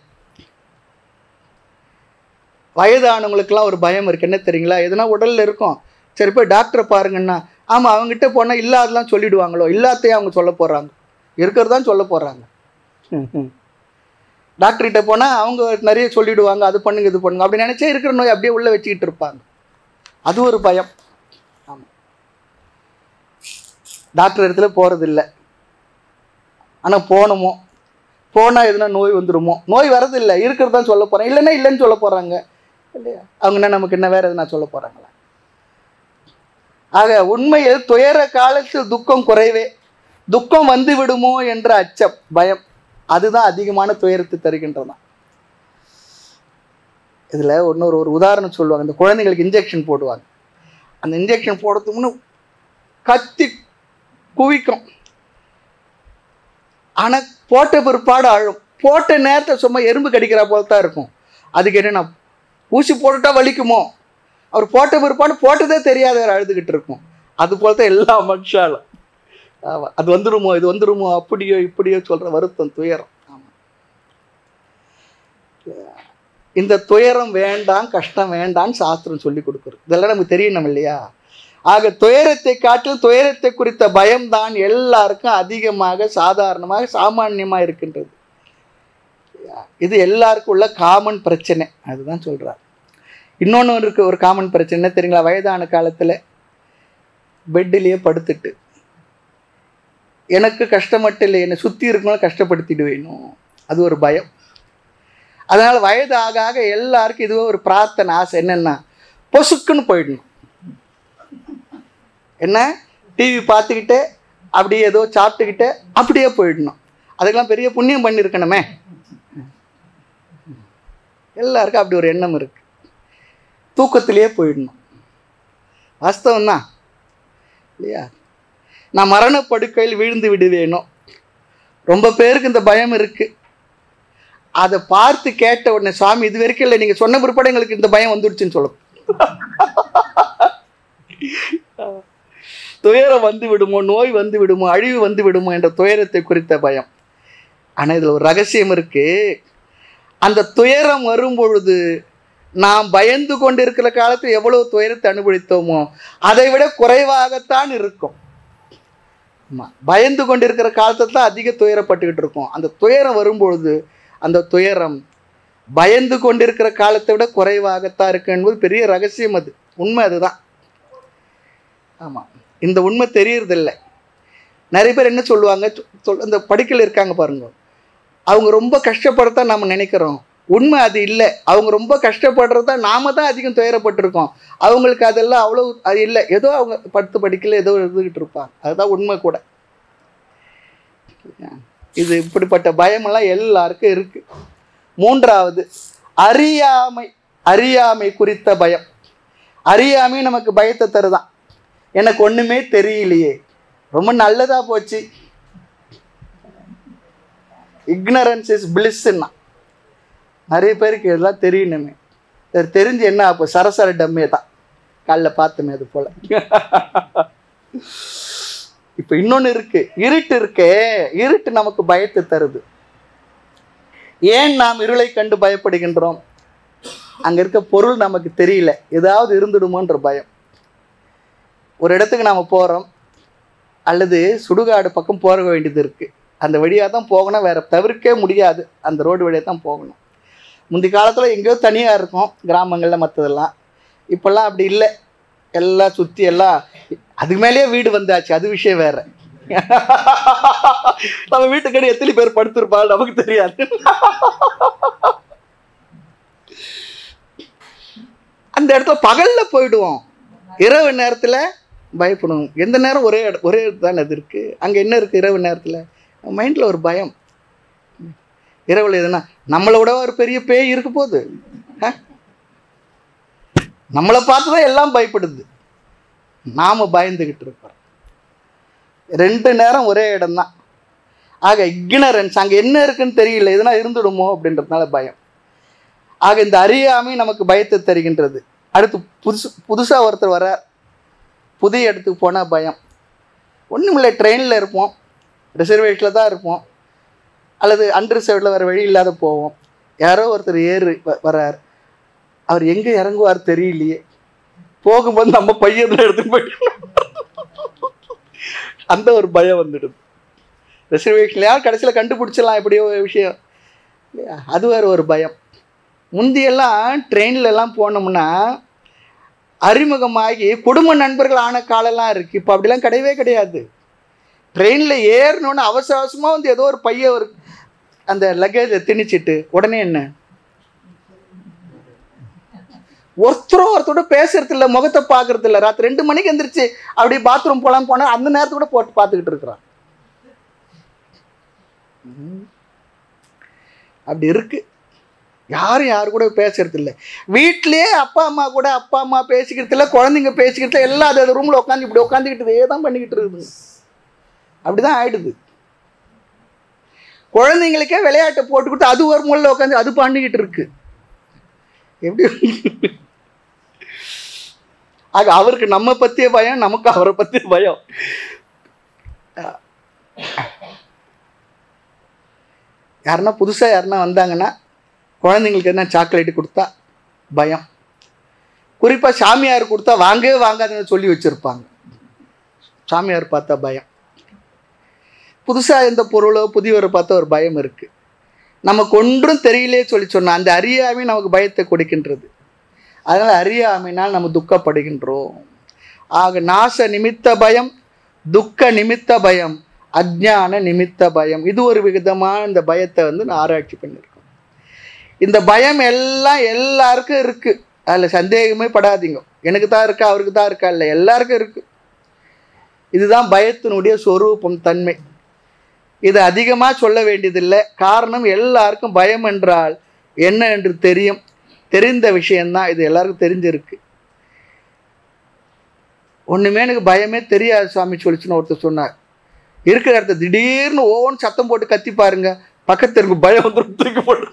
வயதானவங்களுக்கெல்லாம் ஒரு பயம் இருக்கு என்ன தெரியுங்களா எதுனா உடல்ல இருக்கும் சரி போய் டாக்டரை பாருங்கன்னா ஆமாம் அவங்ககிட்ட போனால் இல்லாதெல்லாம் சொல்லிடுவாங்களோ இல்லாத்தையும் அவங்க சொல்ல போகிறாங்க இருக்கிறதான் சொல்ல போகிறாங்க டாக்டர்கிட்ட போனால் அவங்க நிறைய சொல்லிடுவாங்க அது பண்ணுங்க இது பண்ணுங்க அப்படி நினச்சே இருக்கிற நோய் அப்படியே உள்ளே வச்சுக்கிட்டு இருப்பாங்க அது ஒரு பயம் ஆமாம் டாக்டர் இடத்துல போகிறதில்ல ஆனால் போகணுமோ போனால் எதுனா நோய் வந்துடுமோ நோய் வரதில்லை இருக்கிறதான் சொல்ல போகிறேன் இல்லைன்னா இல்லைன்னு சொல்ல போகிறாங்க இல்லையா அவங்க என்ன நமக்கு என்ன வேறு எதுனா சொல்ல போகிறாங்களா ஆக உண்மையில் துயர காலத்தில் துக்கம் குறைவே துக்கம் வந்து விடுமோ என்ற அச்சம் பயம் அதுதான் அதிகமான துயரத்தை தருகின்றதான் இதில் இன்னொரு ஒரு உதாரணம் சொல்லுவாங்க இந்த குழந்தைங்களுக்கு இன்ஜெக்ஷன் போடுவாங்க அந்த இன்ஜெக்ஷன் போடுறதுக்கு முன்ன கத்தி குவிக்கும் ஆனால் போட்ட பிற்பாடு அழும் போட்ட நேரத்தை சும்மா எறும்பு கடிக்கிற போல தான் இருக்கும் அதுக்கு என்னென்ன ஊசி போட்டுட்டா வலிக்குமோ அவர் போட்ட பிற்பாடு போட்டதே தெரியாதவர் அழுதுகிட்டு இருக்கும் அது போல தான் எல்லா மனுஷாலும் ஆமா அது வந்துருமோ இது வந்துருமோ அப்படியோ இப்படியோ சொல்ற வருத்தம் துயரம் ஆமா இந்த துயரம் வேண்டாம் கஷ்டம் வேண்டாம்னு சாஸ்திரம் சொல்லி கொடுக்குறது இதெல்லாம் நமக்கு தெரியணும் இல்லையா ஆக துயரத்தை காட்டில் துயரத்தை குறித்த பயம்தான் எல்லாருக்கும் அதிகமாக சாதாரணமாக சாமானியமாக இருக்கின்றது இது எல்லாருக்கும் உள்ள காமன் பிரச்சனை அதுதான் சொல்றார் இன்னொன்று இருக்கு ஒரு காமன் பிரச்சனை என்ன தெரியுங்களா வயதான காலத்தில் பெட்டிலேயே படுத்துட்டு எனக்கு கஷ்டம் மட்டும் இல்லை என்னை சுற்றி இருக்கவங்களும் கஷ்டப்படுத்திடுவேணும் அது ஒரு பயம் அதனால் வயது ஆக ஆக எல்லாருக்கும் இதுவே ஒரு பிரார்த்தனை ஆசை என்னென்னா பொசுக்குன்னு போயிடணும் என்ன டிவி பார்த்துக்கிட்டு அப்படியே ஏதோ சாப்பிட்டுக்கிட்டு அப்படியே போயிடணும் அதுக்கெல்லாம் பெரிய புண்ணியம் பண்ணியிருக்கணுமே எல்லாருக்கும் அப்படி ஒரு எண்ணம் இருக்கு தூக்கத்திலேயே போயிடணும் வாஸ்தவம் தான் இல்லையா நான் மரணப்படுக்கையில் வீழ்ந்து விடுவேனோ ரொம்ப பேருக்கு இந்த பயம் இருக்கு அதை பார்த்து கேட்ட உடனே சுவாமி இது வரைக்கும் இல்லை நீங்கள் சொன்ன பிற்பாடு எங்களுக்கு இந்த பயம் வந்துடுச்சுன்னு சொல்லும் துயரம் வந்து விடுமோ நோய் வந்து விடுமோ அழிவு வந்து விடுமோ என்ற துயரத்தை குறித்த பயம் ஆனால் இதில் ஒரு ரகசியம் இருக்கு அந்த துயரம் வரும் பொழுது நாம் பயந்து கொண்டிருக்கிற காலத்தில் எவ்வளவு துயரத்தை அனுபவித்தோமோ அதை விட குறைவாகத்தான் இருக்கும் ஆமா. பயந்து கொண்டிருக்கிற காலத்தில் தான் அதிக துயரப்பட்டுக்கிட்டு இருக்கோம் அந்த துயரம் வரும்பொழுது அந்த துயரம் பயந்து கொண்டிருக்கிற காலத்தை விட குறைவாகத்தான் இருக்கு என்பது பெரிய ரகசியம் அது உண்மை அதுதான் ஆமாம் இந்த உண்மை தெரியறதில்ல நிறைய பேர் என்ன சொல்லுவாங்க சொ- சொல் இந்த படிக்கல இருக்காங்க பாருங்க அவங்க ரொம்ப கஷ்டப்படத்தான் நம்ம நினைக்கிறோம் உண்மை அது இல்லை அவங்க ரொம்ப கஷ்டப்படுறதா நாம தான் அதிகம் துயரப்பட்டிருக்கோம் அவங்களுக்கு அதெல்லாம் அவ்வளோ அது இல்லை ஏதோ அவங்க படுத்து படிக்கல ஏதோ இருந்துகிட்டு இருப்பாங்க அதுதான் உண்மை கூட இது இப்படிப்பட்ட பயமெல்லாம் எல்லாருக்கும் இருக்கு மூன்றாவது அறியாமை அறியாமை குறித்த பயம் அறியாமை நமக்கு பயத்தை தருதான் எனக்கு ஒண்ணுமே தெரியலையே ரொம்ப நல்லதா போச்சு இக்னரன்ஸ் இஸ் பிளிஸ்ன்னா நிறைய பேருக்கு இதெல்லாம் தெரியணுமே இது தெரிஞ்சு என்ன அப்போ சரசர டம்மே தான் காலைல பார்த்தோமே அது போல இப்போ இன்னொன்று இருக்கு இருட்டு இருக்கே இருட்டு நமக்கு பயத்தை தருது ஏன் நாம் இருளை கண்டு பயப்படுகின்றோம் அங்க இருக்க பொருள் நமக்கு தெரியல ஏதாவது இருந்துடுமோன்ற பயம் ஒரு இடத்துக்கு நாம போறோம் அல்லது சுடுகாடு பக்கம் போக வேண்டியது இருக்கு அந்த வழியாக தான் போகணும் வேற தவிர்க்கவே முடியாது அந்த ரோடு வழியாக தான் போகணும் முந்தி காலத்தில் எங்கேயோ தனியாக இருக்கும் கிராமங்களில் மற்றதெல்லாம் இப்போல்லாம் அப்படி இல்லை எல்லாம் சுற்றி எல்லாம் அதுக்கு மேலேயே வீடு வந்தாச்சு அது விஷயம் வேற நம்ம வீட்டுக்கடி எத்தனை பேர் படுத்திருப்பாங்க நமக்கு தெரியாது அந்த இடத்துல பகல்ல போயிடுவோம் இரவு நேரத்துல பயப்படுவோம் எந்த நேரம் ஒரே இட- ஒரே தானே அது இருக்கு அங்க என்ன இருக்கு இரவு நேரத்துல மைண்ட்ல ஒரு பயம் இரவுல எதுனா நம்மளை விட ஒரு பெரிய பேய் இருக்க போகுது ஆ? நம்மளை பார்த்து தான் எல்லாம் பயப்படுது நாம பயந்துகிட்டு இருக்கோம் ரெண்டு நேரம் ஒரே இடம்தான் ஆக இக்னரன்ஸ் அங்க என்ன இருக்குன்னு தெரியல எதுனா இருந்துடுமோ அப்படின்றதுனால பயம் ஆக இந்த அறியாமை நமக்கு பயத்தை தருகின்றது அடுத்து புதுசு புதுசா ஒருத்தர் வரார் புதிய இடத்துக்கு போனால் பயம் ஒன்றும் இல்லை ட்ரெயினில் இருப்போம் ரிசர்வேஷனில் தான் இருப்போம் அல்லது அன்ரிசர்வ்டில் வேறு வழி இல்லாத போவோம் யாரோ ஒருத்தர் ஏறு வ- வரார் அவர் எங்கே இறங்குவார் தெரியலையே போகும்போது நம்ம பையன் எடுத்துன்னு போயிட்டு அந்த ஒரு பயம் வந்துடுது ரிசர்வேஷனில் யார் கடைசியில் கண்டுபிடிச்சிடலாம் எப்படியோ ஒரு விஷயம் இல்லையா? அது வேறு ஒரு பயம் முந்தியெல்லாம் ட்ரெயின்ல எல்லாம் போனோம்னா அறிமுகமாகி குடும்ப நண்பர்கள் ஆன காலம்லாம் இருக்குது இப்போ அப்படிலாம் கிடையவே கிடையாது ட்ரெயினில் ஏறணுன்னு அவசர அவசரமாக வந்து ஏதோ ஒரு பைய ஒரு அந்த லக்கேஜை திணிச்சிட்டு உடனே என்ன ஒருத்தரும் ஒருத்தரோட பேசுறது இல்லை முகத்தை பார்க்கறது இல்லை ராத்திரி ரெண்டு மணிக்கு எந்திரிச்சு அப்படி பாத்ரூம் போலாம் போனால் அந்த நேரத்தை கூட போட்டு பார்த்துக்கிட்டு இருக்கிறான் ம். அப்படி இருக்கு யாரும் யாரு கூட பேசுறது இல்லை வீட்லயே அப்பா அம்மா கூட அப்பா அம்மா பேசிக்கிறது இல்லை குழந்தைங்க பேசிக்கிறது இல்லை எல்லாம் அது ரூமில் உட்காந்து இப்படி உட்காந்துக்கிட்டு இதே தான் பண்ணிக்கிட்டு இருக்குது அப்படிதான் ஆயிடுது குழந்தைங்களுக்கே விளையாட்டை போட்டு கொடுத்து அது ஒரு முள்ள உட்காந்து அது பண்ணிக்கிட்டு இருக்கு எப்படி ஆக அவருக்கு நம்ம பத்திய பயம் நமக்கு அவரை பத்திய பயம் யாருன்னா புதுசாக யாருன்னா வந்தாங்கன்னா குழந்தைங்களுக்கு என்ன சாக்லேட்டு கொடுத்தா பயம் குறிப்பாக சாமியார் கொடுத்தா வாங்கவே வாங்காதுன்னு சொல்லி வச்சுருப்பாங்க சாமியார் பார்த்தா பயம் புதுசாக எந்த பொருளோ புதியவரை பார்த்தா ஒரு பயம் இருக்குது நமக்கு ஒன்றும் தெரியலே சொல்லி சொன்ன அந்த அறியாமை நமக்கு பயத்தை கொடுக்கின்றது அதனால் அறியாமைனால் நம்ம துக்கப்படுகின்றோம் ஆக நாச நிமித்த பயம் துக்க நிமித்த பயம் அஜ்ஞான நிமித்த பயம் இது ஒரு விதமான இந்த பயத்தை வந்து நான் ஆராய்ச்சி பண்ணியிருக்கோம் இந்த பயம் எல்லாம் எல்லாருக்கும் இருக்குது அதில் சந்தேகமே படாதீங்க எனக்கு தான் இருக்கா அவருக்கு தான் இருக்கா இல்லை எல்லாருக்கும் இருக்குது இதுதான் பயத்தினுடைய சொரூபம் தன்மை இது அதிகமாக சொல்ல வேண்டியதில்லை காரணம் எல்லாருக்கும் பயம் என்றால் என்ன என்று தெரியும் தெரிந்த விஷயம்தான் இது எல்லாருக்கும் தெரிஞ்சிருக்கு ஒன்றுமே எனக்கு பயமே தெரியாது சுவாமி சொல்லிச்சுன்னு ஒருத்தர் சொன்னார் இருக்கிற இடத்த திடீர்னு ஓன்னு சத்தம் போட்டு கத்தி பாருங்க பக்கத்து இருக்கு பயம் வந்துடும் தூக்கி போட்டு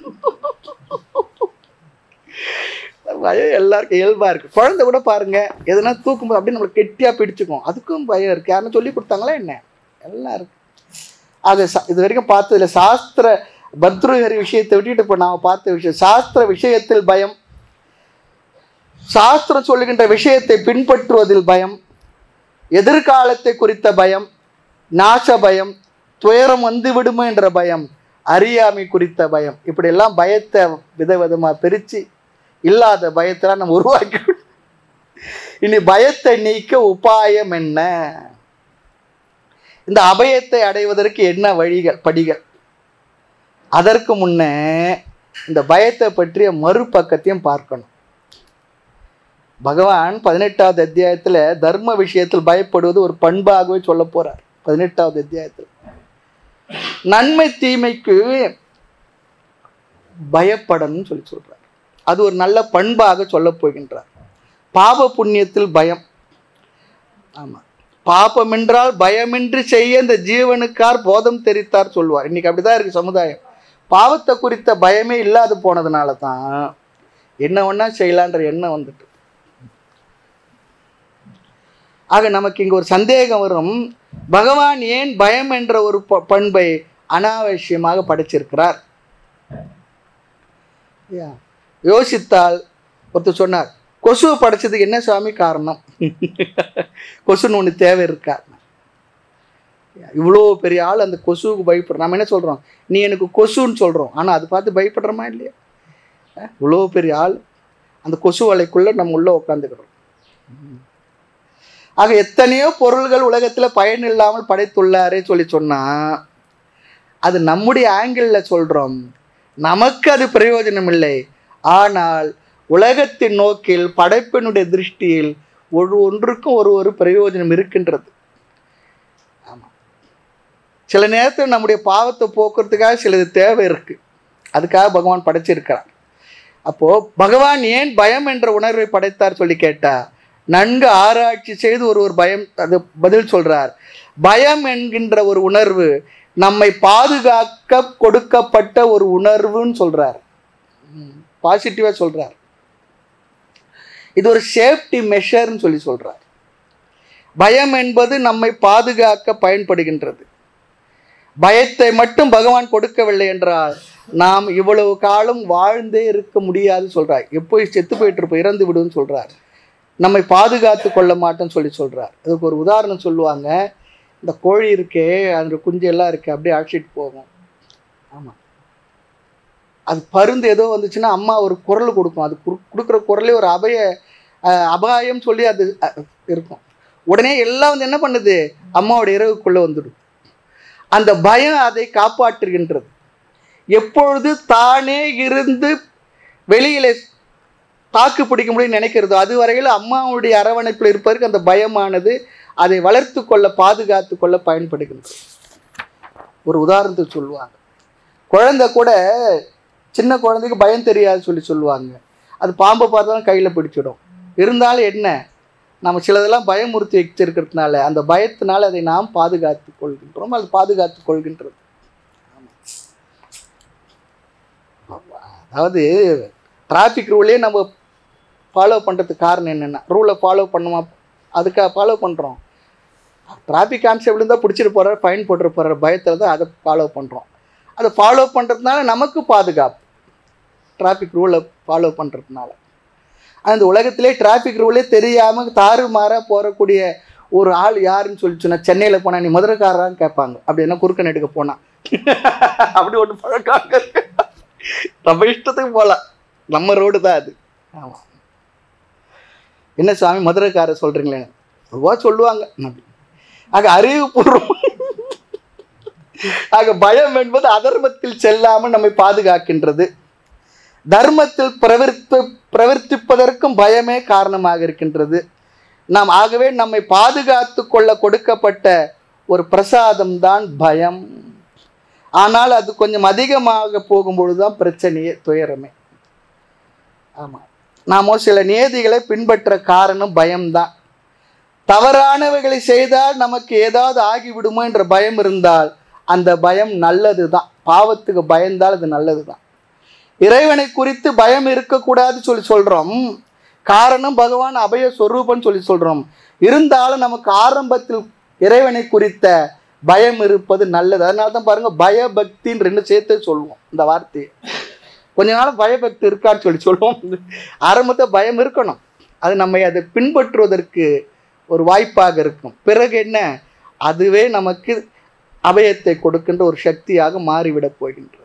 பயம் எல்லாருக்கும் இயல்பாக இருக்குது குழந்தை கூட பாருங்க எதுனா தூக்கும்போது அப்படியே நம்மளை கெட்டியாக பிடிச்சுக்கும் அதுக்கும் பயம் இருக்குது யாருன்னு சொல்லி கொடுத்தாங்களா என்ன எல்லாம் இருக்கு அது ச- இது வரைக்கும் பார்த்ததுல சாஸ்திர பத்ருஹரி விஷயத்தை விட்டுட்டு இப்போ நாம் பார்த்த விஷயம் சாஸ்திர விஷயத்தில் பயம் சாஸ்திரம் சொல்லுகின்ற விஷயத்தை பின்பற்றுவதில் பயம் எதிர்காலத்தை குறித்த பயம் நாச பயம் துயரம் வந்து விடுமோ என்ற பயம் அறியாமை குறித்த பயம் இப்படியெல்லாம் பயத்தை விதவிதமாக பிரித்து இல்லாத பயத்தெல்லாம் நம்ம உருவாக்கி இனி பயத்தை நீக்க உபாயம் என்ன இந்த அபயத்தை அடைவதற்கு என்ன வழிகள் படிகள் அதற்கு முன்னே இந்த பயத்தை பற்றிய மறுபக்கத்தையும் பார்க்கணும் பகவான் பதினெட்டாவது அத்தியாயத்தில் தர்ம விஷயத்தில் பயப்படுவது ஒரு பண்பாகவே சொல்ல போறார் பதினெட்டாவது அத்தியாயத்தில் நன்மை தீமைக்கு பயப்படணும்னு சொல்லி சொல்றார் அது ஒரு நல்ல பண்பாக சொல்ல போகின்றார் பாப புண்ணியத்தில் பயம் ஆமா பாபம் என்றால் பயமின்றி செய்ய இந்த ஜீவனுக்கார் போதம் தெரித்தார் சொல்வார் இன்னைக்கு அப்படிதான் இருக்கு சமுதாயம் பாவத்தை குறித்த பயமே இல்லாது போனதுனால தான் என்ன ஒன்றா செய்யலான்ற எண்ணம் வந்துட்டு ஆக நமக்கு இங்கே ஒரு சந்தேகம் வரும் பகவான் ஏன் பயம் என்ற ஒரு ப- பண்பை அனாவசியமாக படைச்சிருக்கிறார் யா. யோசித்தால் ஒருத்தர் சொன்னார் கொசுவை படைச்சதுக்கு என்ன சுவாமி காரணம் கொசுன்னு ஒன்று தேவை இருக்கா இவ்வளோ பெரிய ஆள் அந்த கொசுவுக்கு பயப்படுறோம் நம்ம என்ன சொல்கிறோம் நீ எனக்கு கொசுன்னு சொல்கிறோம் ஆனால் அது பார்த்து பயப்படுறோமா இல்லையா அஹ், இவ்வளோ பெரிய ஆள் அந்த கொசு வலைக்குள்ளே நம்ம உள்ளே உட்காந்துக்கிறோம் ஆக எத்தனையோ பொருள்கள் உலகத்தில் பயன் இல்லாமல் படைத்துள்ளாரே சொல்லி சொன்னால் அது நம்முடைய ஆங்கிளில் சொல்கிறோம் நமக்கு அது பிரயோஜனம் இல்லை ஆனால் உலகத்தின் நோக்கில் படைப்பினுடைய திருஷ்டியில் ஒரு ஒன்றுக்கும் ஒரு ஒரு பிரயோஜனம் இருக்கின்றது ஆமாம் சில நேரத்தில் நம்முடைய பாவத்தை போக்குறதுக்காக சிலது தேவை இருக்குது அதுக்காக பகவான் படைச்சிருக்கிறார் அப்போது பகவான் ஏன் பயம் என்ற உணர்வை படைத்தார் சொல்லி கேட்டா நன்கு ஆராய்ச்சி செய்து ஒரு ஒரு பயம் அது பதில் சொல்றார் பயம் என்கின்ற ஒரு உணர்வு நம்மை பாதுகாக்க கொடுக்கப்பட்ட ஒரு உணர்வுன்னு சொல்றார் பாசிட்டிவாக சொல்றார் இது ஒரு சேஃப்டி மெஷர்னு சொல்லி சொல்றார் பயம் என்பது நம்மை பாதுகாக்க பயன்படுகின்றது பயத்தை மட்டும் பகவான் கொடுக்கவில்லை என்றால் நாம் இவ்வளவு காலம் வாழ்ந்தே இருக்க முடியாது சொல்றார் எப்போ செத்து போயிட்டு இருப்போம் இறந்து விடுன்னு சொல்றார் நம்மை பாதுகாத்து கொள்ள மாட்டோம்னு சொல்லி சொல்றார் அதுக்கு ஒரு உதாரணம் சொல்லுவாங்க இந்த கோழி இருக்கே அந்த குஞ்சு எல்லாம் இருக்கு அப்படியே அழைச்சிட்டு போகும் ஆமாம் அது பருந்து ஏதோ வந்துச்சுன்னா அம்மா ஒரு குரல் கொடுக்கும் அது குறு- கொடுக்குற குரலே ஒரு அபய அஹ், அபாயம் சொல்லி அது அஹ், இருக்கும் உடனே எல்லாம் வந்து என்ன பண்ணுது அம்மாவோட இரவுக்குள்ள வந்துடும் அந்த பயம் அதை காப்பாற்றுகின்றது எப்பொழுது தானே இருந்து வெளியிலே தாக்கு பிடிக்க முடியும்னு நினைக்கிறதோ அது வரையில் அம்மாவுடைய அரவணைப்பில் இருப்பதற்கு அந்த பயமானது அதை வளர்த்து கொள்ள பாதுகாத்து கொள்ள பயன்படுகின்றது ஒரு உதாரணத்துக்கு சொல்லுவாங்க குழந்தை கூட சின்ன குழந்தைக்கு பயம் தெரியாது சொல்லி சொல்லுவாங்க அது பாம்பை பார்த்தாலும் கையில் பிடிச்சிடும் இருந்தாலும் என்ன நம்ம சிலதெல்லாம் பயமுறுத்தி வச்சிருக்கிறதுனால அந்த பயத்தினால அதை நாம் பாதுகாத்து கொள்கின்றோம் அது பாதுகாத்து கொள்கின்றது ஆமா. அதாவது டிராஃபிக் ரூலே நம்ம ஃபாலோ பண்ணுறதுக்கு காரணம் என்னென்னா ரூலை ஃபாலோ பண்ணுமா அதுக்காக ஃபாலோ பண்ணுறோம் டிராஃபிக் கான்செப்ட் இருந்தால் பிடிச்சிட்டு போகிறார் ஃபைன் போட்டு போகிற பயத்தில் தான் அதை ஃபாலோ பண்ணுறோம் அதை ஃபாலோ பண்ணுறதுனால நமக்கு பாதுகாப்பு டிராஃபிக் ரூலை ஃபாலோ பண்ணுறதுனால அந்த உலகத்திலே டிராஃபிக் ரூலே தெரியாமல் தாறுமாறாக போகக்கூடிய ஒரு ஆள் யாருன்னு சொல்லி சொன்னா சென்னையில் போனால் நீ மதுரைக்காரரான்னு கேட்பாங்க அப்படி என்ன குறுக்க நெடுக்க போனா அப்படி ஒன்று பழக்காங்க நம்ம இஷ்டத்துக்கு போகலாம் நம்ம ரோடு தான் அது ஆமாம் என்ன சாமி மதுரைக்காரர் சொல்கிறீங்களே ரூபா சொல்லுவாங்க ஆக அறிவுபூர்வம் ஆக பயம் என்பது அதர்மத்தில் செல்லாமல் நம்மை பாதுகாக்கின்றது தர்மத்தில் பிரவர்த்தி பிரவர்த்திப்பதற்கும் பயமே காரணமாக இருக்கின்றது நாம் ஆகவே நம்மை பாதுகாத்து கொள்ள கொடுக்கப்பட்ட ஒரு பிரசாதம் தான் பயம் ஆனால் அது கொஞ்சம் அதிகமாக போகும்பொழுது தான் பிரச்சனையே துயரமே ஆமாம் நாமோ சில நியதிகளை பின்பற்ற காரணம் பயம்தான் தவறானவைகளை செய்தால் நமக்கு ஏதாவது ஆகிவிடுமோ என்ற பயம் இருந்தால் அந்த பயம் நல்லது தான் பாவத்துக்கு பயந்தால் அது நல்லது தான் இறைவனை குறித்து பயம் இருக்கக்கூடாது சொல்லி சொல்கிறோம் காரணம் பகவான் அபய சொரூபம் சொல்லி சொல்கிறோம் இருந்தாலும் நமக்கு ஆரம்பத்தில் இறைவனை குறித்த பயம் இருப்பது நல்லது அதனால தான் பாருங்க பயபக்தின்னு ரெண்டு சேர்த்து சொல்லுவோம் இந்த வார்த்தையை கொஞ்ச நாள் பயபக்தி இருக்கான்னு சொல்லி சொல்லுவோம் ஆரம்பத்தில் பயம் இருக்கணும் அது நம்மை அதை பின்பற்றுவதற்கு ஒரு வாய்ப்பாக இருக்கும் பிறகு என்ன அதுவே நமக்கு அபயத்தை கொடுக்கின்ற ஒரு சக்தியாக மாறிவிடப் போகின்றது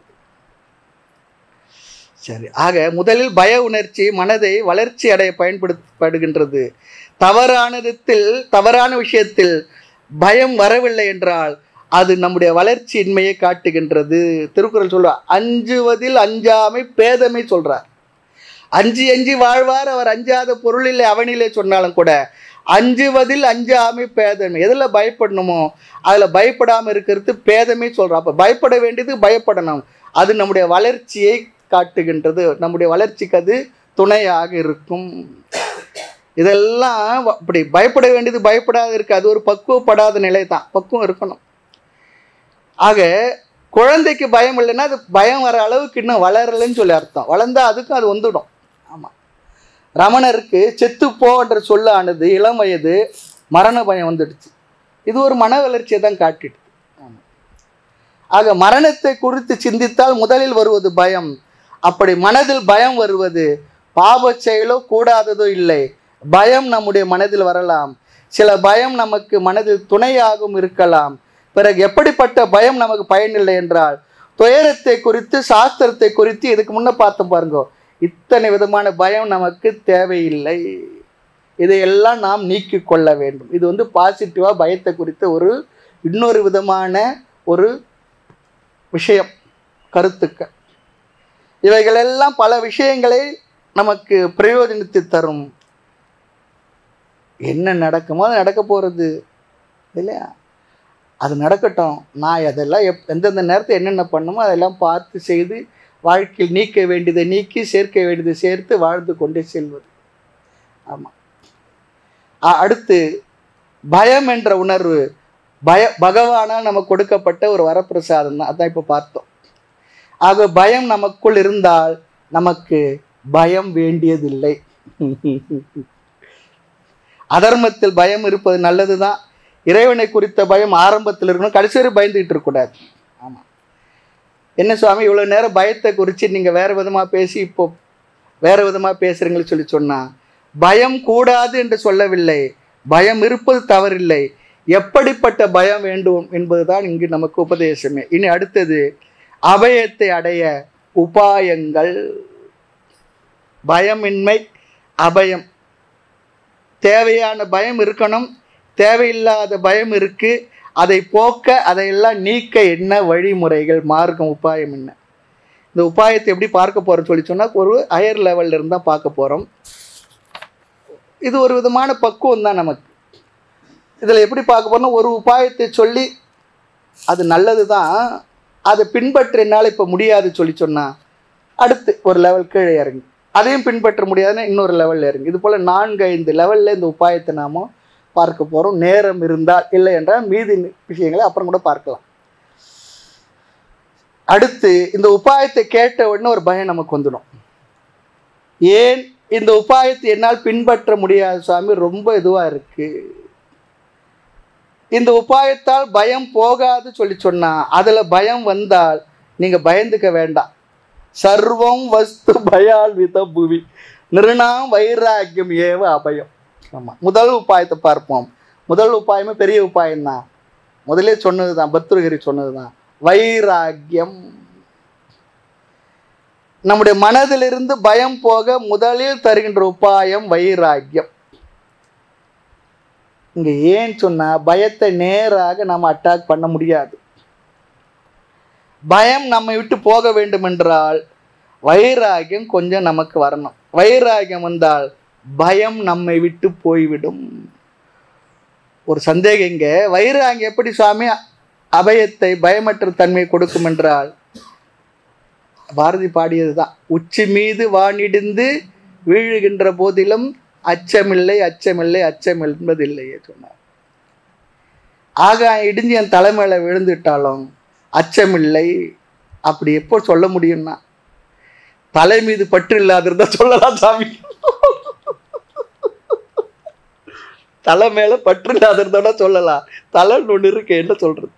சரி ஆக முதலில் பய உணர்ச்சி மனதை வளர்ச்சி அடைய பயன்படுத்தப்படுகின்றது தவறானதத்தில் தவறான விஷயத்தில் பயம் வரவில்லை என்றால் அது நம்முடைய வளர்ச்சியின்மையை காட்டுகின்றது திருக்குறள் சொல்லுவார் அஞ்சுவதில் அஞ்சாமை பேதமை சொல்றார் அஞ்சு அஞ்சு வாழ்வார் அவர் அஞ்சாத பொருளிலே அவனிலே சொன்னாலும் கூட அஞ்சுவதில் அஞ்சாமை பேதமை எதில் பயப்படணுமோ அதில் பயப்படாமல் இருக்கிறது பேதமே சொல்கிறோம் அப்போ பயப்பட வேண்டியது பயப்படணும் அது நம்முடைய வளர்ச்சியை காட்டுகின்றது நம்முடைய வளர்ச்சிக்கு அது துணையாக இருக்கும் இதெல்லாம் அப்படி பயப்பட வேண்டியது பயப்படாத இருக்கு அது ஒரு பக்குவப்படாத நிலை தான் பக்குவம் இருக்கணும் ஆக குழந்தைக்கு பயம் இல்லைன்னா அது பயம் வர அளவுக்கு இன்னும் வளரலைன்னு சொல்லி அர்த்தம் வளர்ந்தா அதுக்கும் அது வந்துடும் ஆமாம் ரமணருக்கு செத்துப்போன்ற சொல்லானது இளம் வயது மரண பயம் வந்துடுச்சு இது ஒரு மன வளர்ச்சியை தான் காட்டிடுது ஆமா. ஆக மரணத்தை குறித்து சிந்தித்தால் முதலில் வருவது பயம் அப்படி மனதில் பயம் வருவது பாவச் செயலோ கூடாததோ இல்லை பயம் நம்முடைய மனதில் வரலாம் சில பயம் நமக்கு மனதில் துணையாகவும் இருக்கலாம் பிறகு எப்படிப்பட்ட பயம் நமக்கு பயனில்லை என்றால் துயரத்தை குறித்து சாஸ்திரத்தை குறித்து இதுக்கு முன்ன பார்த்தோம் பாருங்க இத்தனை விதமான பயம் நமக்கு தேவையில்லை இதையெல்லாம் நாம் நீக்கி கொள்ள வேண்டும் இது வந்து பாசிட்டிவாக பயத்தை குறித்த ஒரு இன்னொரு விதமான ஒரு விஷயம் கருத்துக்கள் இவைகளெல்லாம் பல விஷயங்களை நமக்கு பிரயோஜனத்தை தரும் என்ன நடக்குமோ அது நடக்க போகிறது இல்லையா அது நடக்கட்டும் நான் அதெல்லாம் எப் எந்தெந்த நேரத்தில் என்னென்ன பண்ணுமோ அதெல்லாம் பார்த்து செய்து வாழ்க்கையில் நீக்க வேண்டியதை நீக்கி சேர்க்க வேண்டியதை சேர்த்து வாழ்ந்து கொண்டே செல்வது ஆமாம் அடுத்து பயம் என்ற உணர்வு பய பகவானால் நமக்கு கொடுக்கப்பட்ட ஒரு வரப்பிரசாதம் தான் அதான் இப்போ பார்த்தோம் ஆக பயம் நமக்குள் இருந்தால் நமக்கு பயம் வேண்டியதில்லை அதர்மத்தில் பயம் இருப்பது நல்லது தான் இறைவனை குறித்த பயம் ஆரம்பத்தில் இருக்கணும் கடைசி வரை பயந்துகிட்டு இருக்கக்கூடாது ஆமாம் என்ன சுவாமி இவ்வளோ நேரம் பயத்தை குறித்து நீங்கள் வேறு விதமாக பேசி இப்போ வேறு விதமாக பேசுகிறீங்களு சொல்லி சொன்னால் பயம் கூடாது என்று சொல்லவில்லை பயம் இருப்பது தவறில்லை எப்படிப்பட்ட பயம் வேண்டும் என்பதுதான் இங்கு நமக்கு உபதேசமே இனி அடுத்தது அபயத்தை அடைய உபாயங்கள் பயமின்மை அபயம் தேவையான பயம் இருக்கணும் தேவையில்லாத பயம் இருக்கு அதை போக்க அதையெல்லாம் நீக்க என்ன வழிமுறைகள் மார்க்கம் உபாயம் என்ன இந்த உபாயத்தை எப்படி பார்க்க போறோம் சொல்லி சொன்னால் ஒரு ஹையர் லெவல்ல இருந்து தான் பார்க்க போகிறோம் இது ஒரு விதமான பக்குவம் தான் நமக்கு இதில் எப்படி பார்க்க போறோம்னா ஒரு உபாயத்தை சொல்லி அது நல்லது தான் அதை பின்பற்ற என்னால் இப்போ முடியாது சொல்லி சொன்னால் அடுத்து ஒரு லெவல் கீழே இறங்கி அதையும் பின்பற்ற முடியாதுன்னா இன்னொரு லெவலில் இறங்கி இது போல் நான்கு ஐந்து லெவலில் இந்த உபாயத்தை நாம பார்க்க போகிறோம் நேரம் இருந்தால் இல்லை என்றால் மீதி விஷயங்களை அப்புறம் கூட பார்க்கலாம் அடுத்து இந்த உபாயத்தை கேட்ட உடனே ஒரு பயம் நமக்கு வந்துடும் ஏன் இந்த உபாயத்தை என்னால் பின்பற்ற முடியாது சுவாமி ரொம்ப இதுவாக இருக்கு இந்த உபாயத்தால் பயம் போகாது சொல்லி சொன்னா அதுல பயம் வந்தால் நீங்க பயந்துக்க வேண்டாம் சர்வம் வஸ்து பயால் வித புவி நிருணாம் வைராக்கியம் ஏவ அபயம் ஆமாம் முதல் உபாயத்தை பார்ப்போம் முதல் உபாயமே பெரிய உபாயம் தான் முதலே சொன்னது தான் பத்ருகிரி சொன்னது தான் வைராக்கியம் நம்முடைய மனதிலிருந்து பயம் போக முதலில் தருகின்ற உபாயம் வைராக்கியம் இங்க ஏன் சொன்னா பயத்தை நேராக நம்ம அட்டாக் பண்ண முடியாது பயம் நம்மை விட்டு போக வேண்டும் என்றால் வைராகியம் கொஞ்சம் நமக்கு வரணும் வைராகியம் வந்தால் பயம் நம்மை விட்டு போய்விடும் ஒரு சந்தேகம் இங்க வைராகியம் எப்படி சுவாமி அபயத்தை பயமற்ற தன்மை கொடுக்கும் என்றால் பாரதி பாடியதுதான் உச்சி மீது வானிடிந்து வீழுகின்ற போதிலும் அச்சமில்லை அச்சமில்லை அச்சம் என்பதில்லையே சொன்னார் ஆகாயம் இடிஞ்சு என் தலைமையில விழுந்துட்டாலும் அச்சமில்லை அப்படி எப்போ சொல்ல முடியும்னா தலை மீது பற்று இல்லாதிருந்தா சொல்லலாம் சாமி தலை மேல பற்று இல்லாதிருந்தோட சொல்லலாம் தலைன்னு ஒன்று இருக்கு என்ன சொல்றது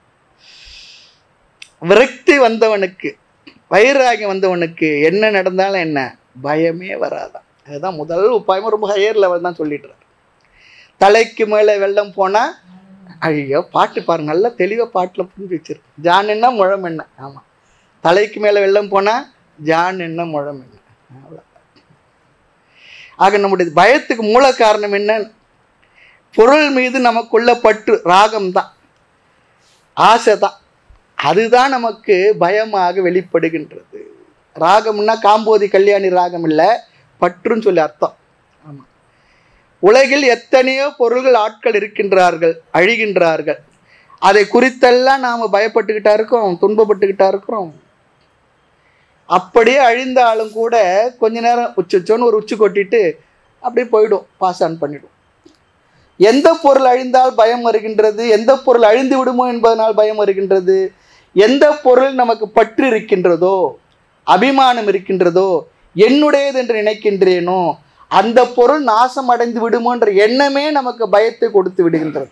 விரக்தி வந்தவனுக்கு வைராகியம் வந்தவனுக்கு என்ன நடந்தாலும் என்ன பயமே வராதான் அதுதான் முதல் உபாயமும் ரொம்ப ஹையர் லெவல் தான் சொல்லிடுறாரு தலைக்கு மேலே வெள்ளம் போனால் ஐயோ பாட்டு பாருங்க நல்லா தெளிவாக பாட்டில் புரிஞ்சு வச்சிருக்கு ஜான் என்ன முழம் என்ன ஆமாம் தலைக்கு மேலே வெள்ளம் போனால் ஜான் என்ன முழம் என்ன அவ்வளோ ஆக நம்முடைய பயத்துக்கு மூல காரணம் என்ன பொருள் மீது நமக்குள்ள பற்று ராகம் தான் ஆசை தான் அதுதான் நமக்கு பயமாக வெளிப்படுகின்றது ராகம்னா காம்போதி கல்யாணி ராகம் இல்லை பற்றுன்னு சொல்லி அர்த்தம் ஆமாம் உலகில் எத்தனையோ பொருள்கள் ஆட்கள் இருக்கின்றார்கள் அழிகின்றார்கள் அதை குறித்தெல்லாம் நாம் பயப்பட்டுக்கிட்டா இருக்கோம் துன்பப்பட்டுக்கிட்டா இருக்கிறோம் அப்படியே அழிந்தாலும் கூட கொஞ்ச நேரம் உச்சோன்னு ஒரு உச்சி கொட்டிட்டு அப்படியே போயிடும் பாஸ் ஆன் பண்ணிடும் எந்த பொருள் அழிந்தால் பயம் வருகின்றது எந்த பொருள் அழிந்து விடுமோ என்பதனால் பயம் வருகின்றது எந்த பொருள் நமக்கு பற்று இருக்கின்றதோ அபிமானம் இருக்கின்றதோ என்னுடையது என்று நினைக்கின்றேனோ அந்த பொருள் நாசம் அடைந்து விடுமோன்ற எண்ணமே நமக்கு பயத்தை கொடுத்து விடுகின்றது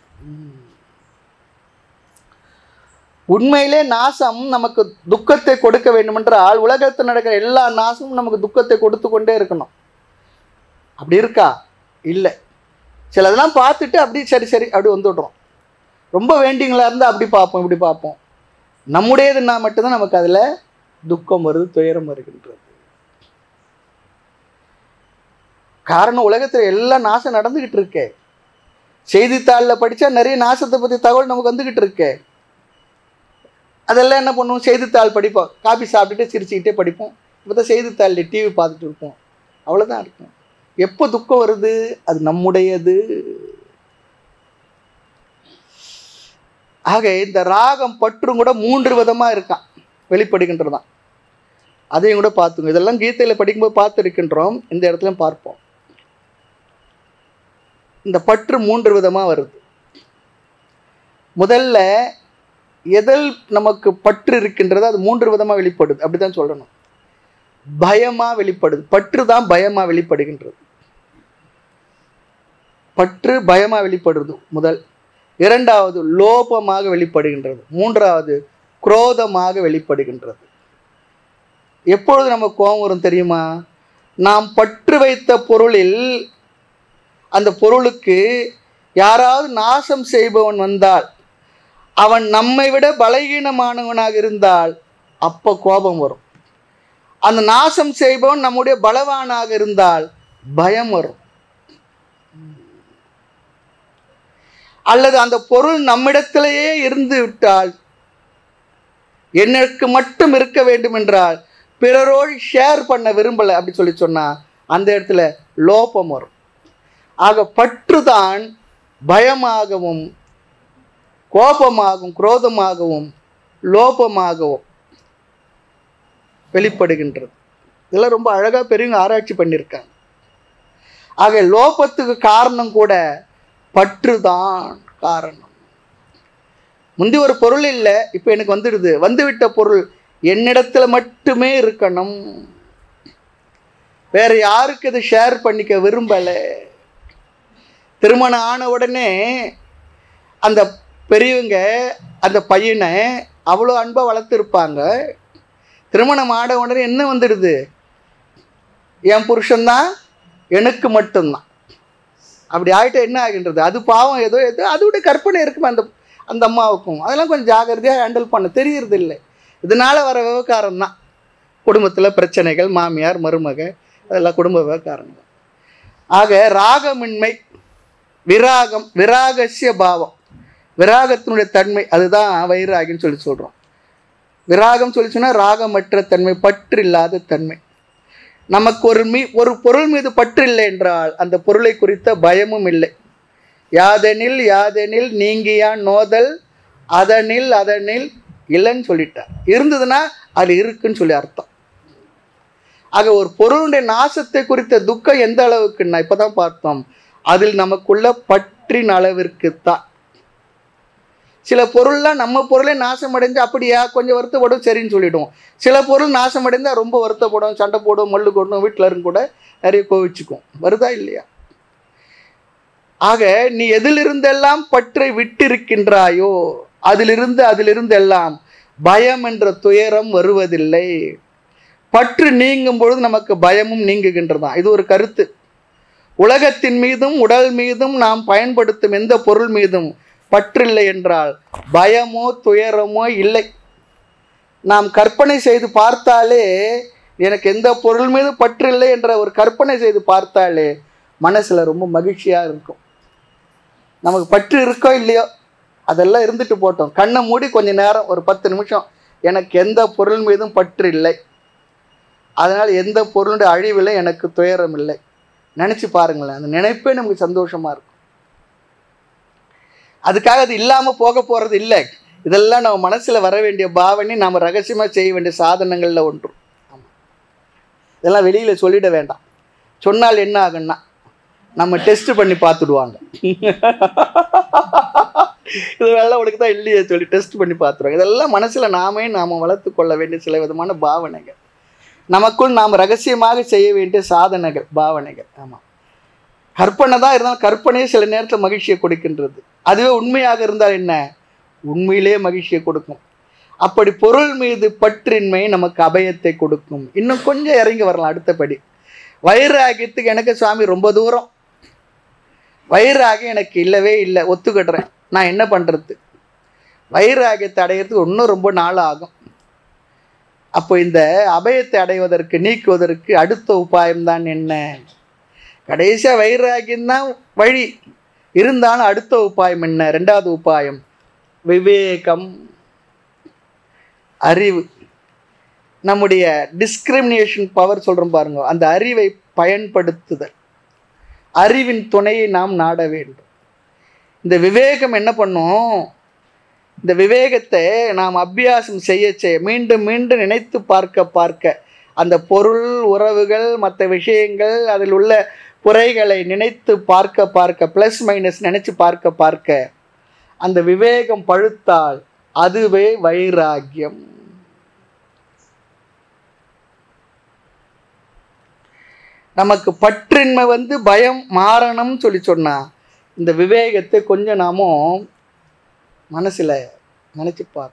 உண்மையிலே நாசம் நமக்கு துக்கத்தை கொடுக்க வேண்டுமென்றால் உலகத்தில் நடக்கிற எல்லா நாசமும் நமக்கு துக்கத்தை கொடுத்து கொண்டே இருக்கணும் அப்படி இருக்கா இல்லை சிலதெல்லாம் பார்த்துட்டு அப்படி சரி சரி அப்படி வந்துடுறோம் ரொம்ப வேண்டிங்களா இருந்தால் அப்படி பார்ப்போம் இப்படி பார்ப்போம் நம்முடையதுன்னா மட்டும்தான் நமக்கு அதில் துக்கம் வருது துயரம் வருகின்றது காரணம் உலகத்தில் எல்லாம் நாசம் நடந்துக்கிட்டு இருக்கே செய்தித்தாளில் படித்தா நிறைய நாசத்தை பற்றி தகவல் நமக்கு வந்துக்கிட்டு இருக்கே அதெல்லாம் என்ன பண்ணுவோம் செய்தித்தாள் படிப்போம் காபி சாப்பிட்டுட்டு சிரிச்சுக்கிட்டே படிப்போம் இப்போ தான் செய்தித்தாளில் டிவி பார்த்துட்டு இருப்போம் அவ்வளோதான் இருக்கும் எப்போ துக்கம் வருது அது நம்முடையது ஆக இந்த ராகம் பற்றும் கூட மூன்று விதமாக இருக்கான் வெளிப்படுகின்றதான் அதையும் கூட பார்த்துங்க இதெல்லாம் கீதையில் படிக்கும்போது பார்த்துருக்கின்றோம் இந்த இடத்துல பார்ப்போம் இந்த பற்று மூன்று விதமாக வருது முதல்ல எதில் நமக்கு பற்று இருக்கின்றது அது மூன்று விதமாக வெளிப்படுது அப்படிதான் சொல்லணும் பயமாக வெளிப்படுது பற்று தான் பயமாக வெளிப்படுகின்றது பற்று பயமாக வெளிப்படுறது முதல் இரண்டாவது லோபமாக வெளிப்படுகின்றது மூன்றாவது குரோதமாக வெளிப்படுகின்றது எப்பொழுது நம்ம கோபம் வரும் தெரியுமா நாம் பற்று வைத்த பொருளில் அந்த பொருளுக்கு யாராவது நாசம் செய்பவன் வந்தால் அவன் நம்மை விட பலகீனமானவனாக இருந்தால் அப்போ கோபம் வரும் அந்த நாசம் செய்பவன் நம்முடைய பலவானாக இருந்தால் பயம் வரும் அல்லது அந்த பொருள் நம்மிடத்திலேயே இருந்து விட்டால் எனக்கு மட்டும் இருக்க வேண்டும் என்றால் பிறரோடு ஷேர் பண்ண விரும்பலை அப்படி சொல்லி சொன்னா அந்த இடத்துல லோபம் வரும் ஆக பற்றுதான் பயமாகவும் கோபமாகவும் குரோதமாகவும் லோபமாகவும் வெளிப்படுகின்றது இதெல்லாம் ரொம்ப அழகாக பெரியவங்க ஆராய்ச்சி பண்ணியிருக்காங்க ஆக லோபத்துக்கு காரணம் கூட பற்று தான் காரணம் முந்தி ஒரு பொருள் இல்லை இப்போ எனக்கு வந்துடுது வந்துவிட்ட பொருள் என்னிடத்துல மட்டுமே இருக்கணும் வேற யாருக்கு இதை ஷேர் பண்ணிக்க விரும்பலை திருமணம் ஆன உடனே அந்த பெரியவங்க அந்த பையனை அவ்வளோ அன்பாக வளர்த்துருப்பாங்க திருமணம் ஆன உடனே என்ன வந்துடுது என் புருஷன்தான் எனக்கு மட்டும்தான் அப்படி ஆகிட்ட என்ன ஆகின்றது அது பாவம் ஏதோ ஏதோ அதோட கற்பனை இருக்குமே அந்த அந்த அம்மாவுக்கும் அதெல்லாம் கொஞ்சம் ஜாகிரதையாக ஹேண்டில் பண்ண தெரியறது இல்லை இதனால் வர விவகாரம் தான் குடும்பத்தில் பிரச்சனைகள் மாமியார் மருமக அதெல்லாம் குடும்ப விவகாரங்கள் ஆக ராகமின்மை விராகம் விராகசிய பாவம் விராகத்தினுடைய தன்மை அதுதான் வைராகின்னு சொல்லி சொல்கிறோம் விராகம் சொல்லி சொன்னால் ராகமற்ற தன்மை பற்று இல்லாத தன்மை நமக்கு ஒரு மீ ஒரு பொருள் மீது பற்று இல்லை என்றால் அந்த பொருளை குறித்த பயமும் இல்லை யாதெனில் யாதெனில் நீங்கியான் நோதல் அதனில் அதனில் இல்லைன்னு சொல்லிட்டார் இருந்ததுன்னா அது இருக்குன்னு சொல்லி அர்த்தம் ஆக ஒரு பொருளுடைய நாசத்தை குறித்த துக்கம் எந்த அளவுக்குன்னா இப்போதான் பார்த்தோம் அதில் நமக்குள்ள பற்றின் அளவிற்கு தான் சில பொருள்லாம் நம்ம பொருளே நாசம் அடைஞ்சு அப்படியா கொஞ்சம் வருத்தப்படும் சரின்னு சொல்லிடுவோம் சில பொருள் நாசம் அடைந்தால் ரொம்ப வருத்தப்படும் சண்டை போடும் மல்லு கொடும் வீட்டில் இருந்து கூட நிறைய கோவிச்சுக்கும் வருதா இல்லையா ஆக நீ எதிலிருந்தெல்லாம் பற்றை விட்டிருக்கின்றாயோ அதிலிருந்து அதிலிருந்து எல்லாம் பயம் என்ற துயரம் வருவதில்லை பற்று நீங்கும் பொழுது நமக்கு பயமும் நீங்குகின்றதான் இது ஒரு கருத்து உலகத்தின் மீதும் உடல் மீதும் நாம் பயன்படுத்தும் எந்த பொருள் மீதும் பற்றில்லை என்றால் பயமோ துயரமோ இல்லை நாம் கற்பனை செய்து பார்த்தாலே எனக்கு எந்த பொருள் மீது பற்றில்லை என்ற ஒரு கற்பனை செய்து பார்த்தாலே மனசில் ரொம்ப மகிழ்ச்சியாக இருக்கும் நமக்கு பற்று இருக்கோ இல்லையோ அதெல்லாம் இருந்துட்டு போட்டோம் கண்ணை மூடி கொஞ்ச நேரம் ஒரு பத்து நிமிஷம் எனக்கு எந்த பொருள் மீதும் பற்று இல்லை அதனால் எந்த பொருளுடைய அழிவில் எனக்கு துயரம் இல்லை நினச்சி பாருங்களேன் அந்த நினைப்பே நமக்கு சந்தோஷமாக இருக்கும் அதுக்காக அது இல்லாமல் போக போகிறது இல்லை இதெல்லாம் நம்ம மனசில் வர வேண்டிய பாவனை நாம் ரகசியமாக செய்ய வேண்டிய சாதனங்களில் ஒன்று ஆமாம் இதெல்லாம் வெளியில் சொல்லிட வேண்டாம் சொன்னால் என்ன ஆகுன்னா நம்ம டெஸ்ட் பண்ணி பார்த்துடுவாங்க இது வேலை உனக்கு தான் இல்லையே சொல்லி டெஸ்ட் பண்ணி பார்த்துருவாங்க இதெல்லாம் மனசில் நாமே நாம் வளர்த்து கொள்ள வேண்டிய சில விதமான பாவனைகள் நமக்குள் நாம் ரகசியமாக செய்ய வேண்டிய சாதனைகள் பாவனைகள் ஆமாம் கற்பனை தான் இருந்தாலும் கற்பனையே சில நேரத்தில் மகிழ்ச்சியை கொடுக்கின்றது அதுவே உண்மையாக இருந்தால் என்ன உண்மையிலே மகிழ்ச்சியை கொடுக்கும் அப்படி பொருள் மீது பற்றின்மை நமக்கு அபயத்தை கொடுக்கும் இன்னும் கொஞ்சம் இறங்கி வரலாம் அடுத்தபடி வைராகியத்துக்கு எனக்கு சுவாமி ரொம்ப தூரம் வைராகியம் எனக்கு இல்லவே இல்லை ஒத்துக்கிடுறேன் நான் என்ன பண்ணுறது வைராகியத்தை அடையிறதுக்கு இன்னும் ரொம்ப நாள் ஆகும் அப்போ இந்த அபயத்தை அடைவதற்கு நீக்குவதற்கு அடுத்த உபாயம் தான் என்ன கடைசியாக வைராகியம்தான் வழி இருந்தாலும் அடுத்த உபாயம் என்ன ரெண்டாவது உபாயம் விவேகம் அறிவு நம்முடைய டிஸ்கிரிமினேஷன் பவர் சொல்கிறோம் பாருங்க அந்த அறிவை பயன்படுத்துதல் அறிவின் துணையை நாம் நாட வேண்டும் இந்த விவேகம் என்ன பண்ணும் இந்த விவேகத்தை நாம் அபியாசம் செய்ய செய்ய மீண்டும் மீண்டும் நினைத்து பார்க்க பார்க்க அந்த பொருள் உறவுகள் மற்ற விஷயங்கள் அதில் உள்ள குறைகளை நினைத்து பார்க்க பார்க்க ப்ளஸ் மைனஸ் நினைச்சு பார்க்க பார்க்க அந்த விவேகம் பழுத்தால் அதுவே வைராக்கியம் நமக்கு பற்றின்மை வந்து பயம் மாறணும்னு சொல்லி சொன்னா இந்த விவேகத்தை கொஞ்சம் நாமும் மனசில் நினச்சி பார்க்கணும்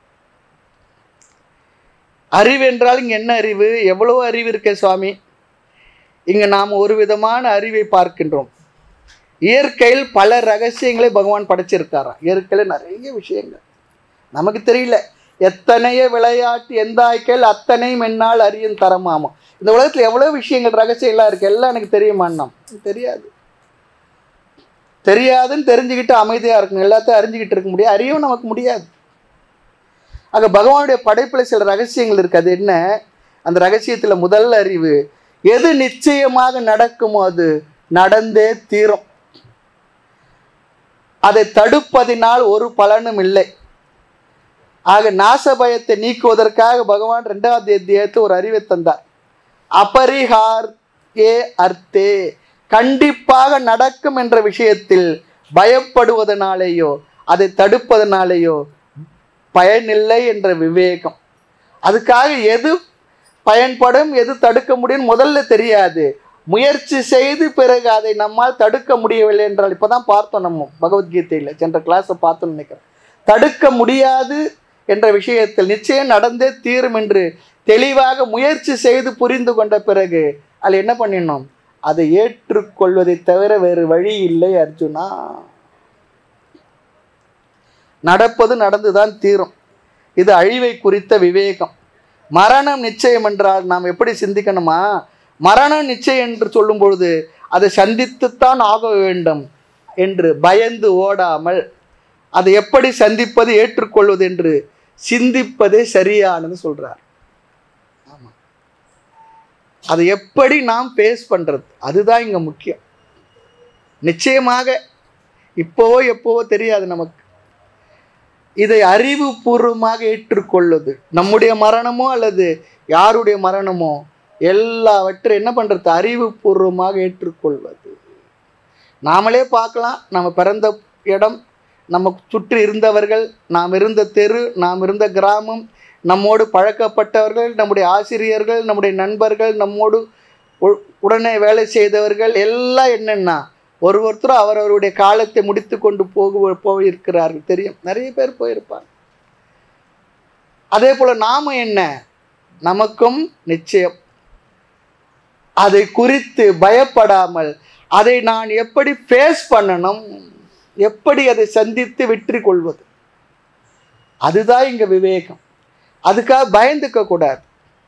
அறிவு என்றால் இங்கே என்ன அறிவு எவ்வளவோ அறிவு இருக்கே சுவாமி இங்கே நாம் ஒரு விதமான அறிவை பார்க்கின்றோம் இயற்கையில் பல ரகசியங்களை பகவான் படைச்சிருக்காராம் இயற்கையில் நிறைய விஷயங்கள் நமக்கு தெரியல எத்தனைய விளையாட்டு எந்த ஆய்க்கையில் அத்தனையும் என்னால் அறியும் தரமாமம் இந்த உலகத்தில் எவ்வளோ விஷயங்கள் ரகசியம்லாம் இருக்குது எல்லாம் எனக்கு தெரியுமாண்ணம் தெரியாது தெரியாதுன்னு தெரிஞ்சுக்கிட்டு அமைதியாக இருக்கணும் எல்லாத்தையும் அறிஞ்சுக்கிட்டு இருக்க முடியாது அறியவும் நமக்கு முடியாது ஆக பகவானுடைய படைப்பில் சில ரகசியங்கள் இருக்குது அது என்ன அந்த ரகசியத்தில் முதல் அறிவு எது நிச்சயமாக நடக்குமோ அது நடந்தே தீரும் அதை தடுப்பதினால் ஒரு பலனும் இல்லை ஆக நாச பயத்தை நீக்குவதற்காக பகவான் ரெண்டாவது அத்தியாயத்தில் ஒரு அறிவை தந்தார் அபரிஹார் ஏ அர்த்தே கண்டிப்பாக நடக்கும் என்ற விஷயத்தில் பயப்படுவதனாலேயோ அதை தடுப்பதனாலேயோ பயனில்லை என்ற விவேகம் அதுக்காக எது பயன்படும் எது தடுக்க முடியும் முதல்ல தெரியாது முயற்சி செய்து பிறகு அதை நம்மால் தடுக்க முடியவில்லை என்றால் இப்போதான் பார்த்தோம் நம்ம பகவத்கீதையில் சென்ற கிளாஸை பார்த்தோம்னு நினைக்கிறேன் தடுக்க முடியாது என்ற விஷயத்தில் நிச்சயம் நடந்தே தீரும் என்று தெளிவாக முயற்சி செய்து புரிந்து கொண்ட பிறகு அதில் என்ன பண்ணிடணும் அதை ஏற்றுக்கொள்வதை தவிர வேறு வழி இல்லை அர்ஜுனா நடப்பது நடந்துதான் தீரும் இது அழிவை குறித்த விவேகம் மரணம் நிச்சயம் என்றால் நாம் எப்படி சிந்திக்கணுமா மரணம் நிச்சயம் என்று சொல்லும் பொழுது அதை சந்தித்துத்தான் ஆக வேண்டும் என்று பயந்து ஓடாமல் அதை எப்படி சந்திப்பது ஏற்றுக்கொள்வது என்று சிந்திப்பதே சரியானது சொல்றார் ஆமாம் அதை எப்படி நாம் பேஸ் பண்றது அதுதான் இங்க முக்கியம் நிச்சயமாக இப்போவோ எப்போவோ தெரியாது நமக்கு இதை அறிவுபூர்வமாக ஏற்றுக்கொள்வது நம்முடைய மரணமோ அல்லது யாருடைய மரணமோ எல்லாவற்றை என்ன பண்ணுறது அறிவுபூர்வமாக ஏற்றுக்கொள்வது நாமளே பார்க்கலாம் நம்ம பிறந்த இடம் நம்ம சுற்றி இருந்தவர்கள் நாம் இருந்த தெரு நாம் இருந்த கிராமம் நம்மோடு பழக்கப்பட்டவர்கள் நம்முடைய ஆசிரியர்கள் நம்முடைய நண்பர்கள் நம்மோடு உ- உடனே வேலை செய்தவர்கள் எல்லாம் என்னென்னா ஒரு ஒருத்தரும் அவரவருடைய காலத்தை முடித்து கொண்டு போகு போயிருக்கிறார்கள் தெரியும் நிறைய பேர் போயிருப்பாங்க அதே போல் நாம என்ன நமக்கும் நிச்சயம் அதை குறித்து பயப்படாமல் அதை நான் எப்படி ஃபேஸ் பண்ணணும் எப்படி அதை சந்தித்து வெற்றி கொள்வது அதுதான் இங்க விவேகம் அதுக்காக பயந்துக்க கூடாது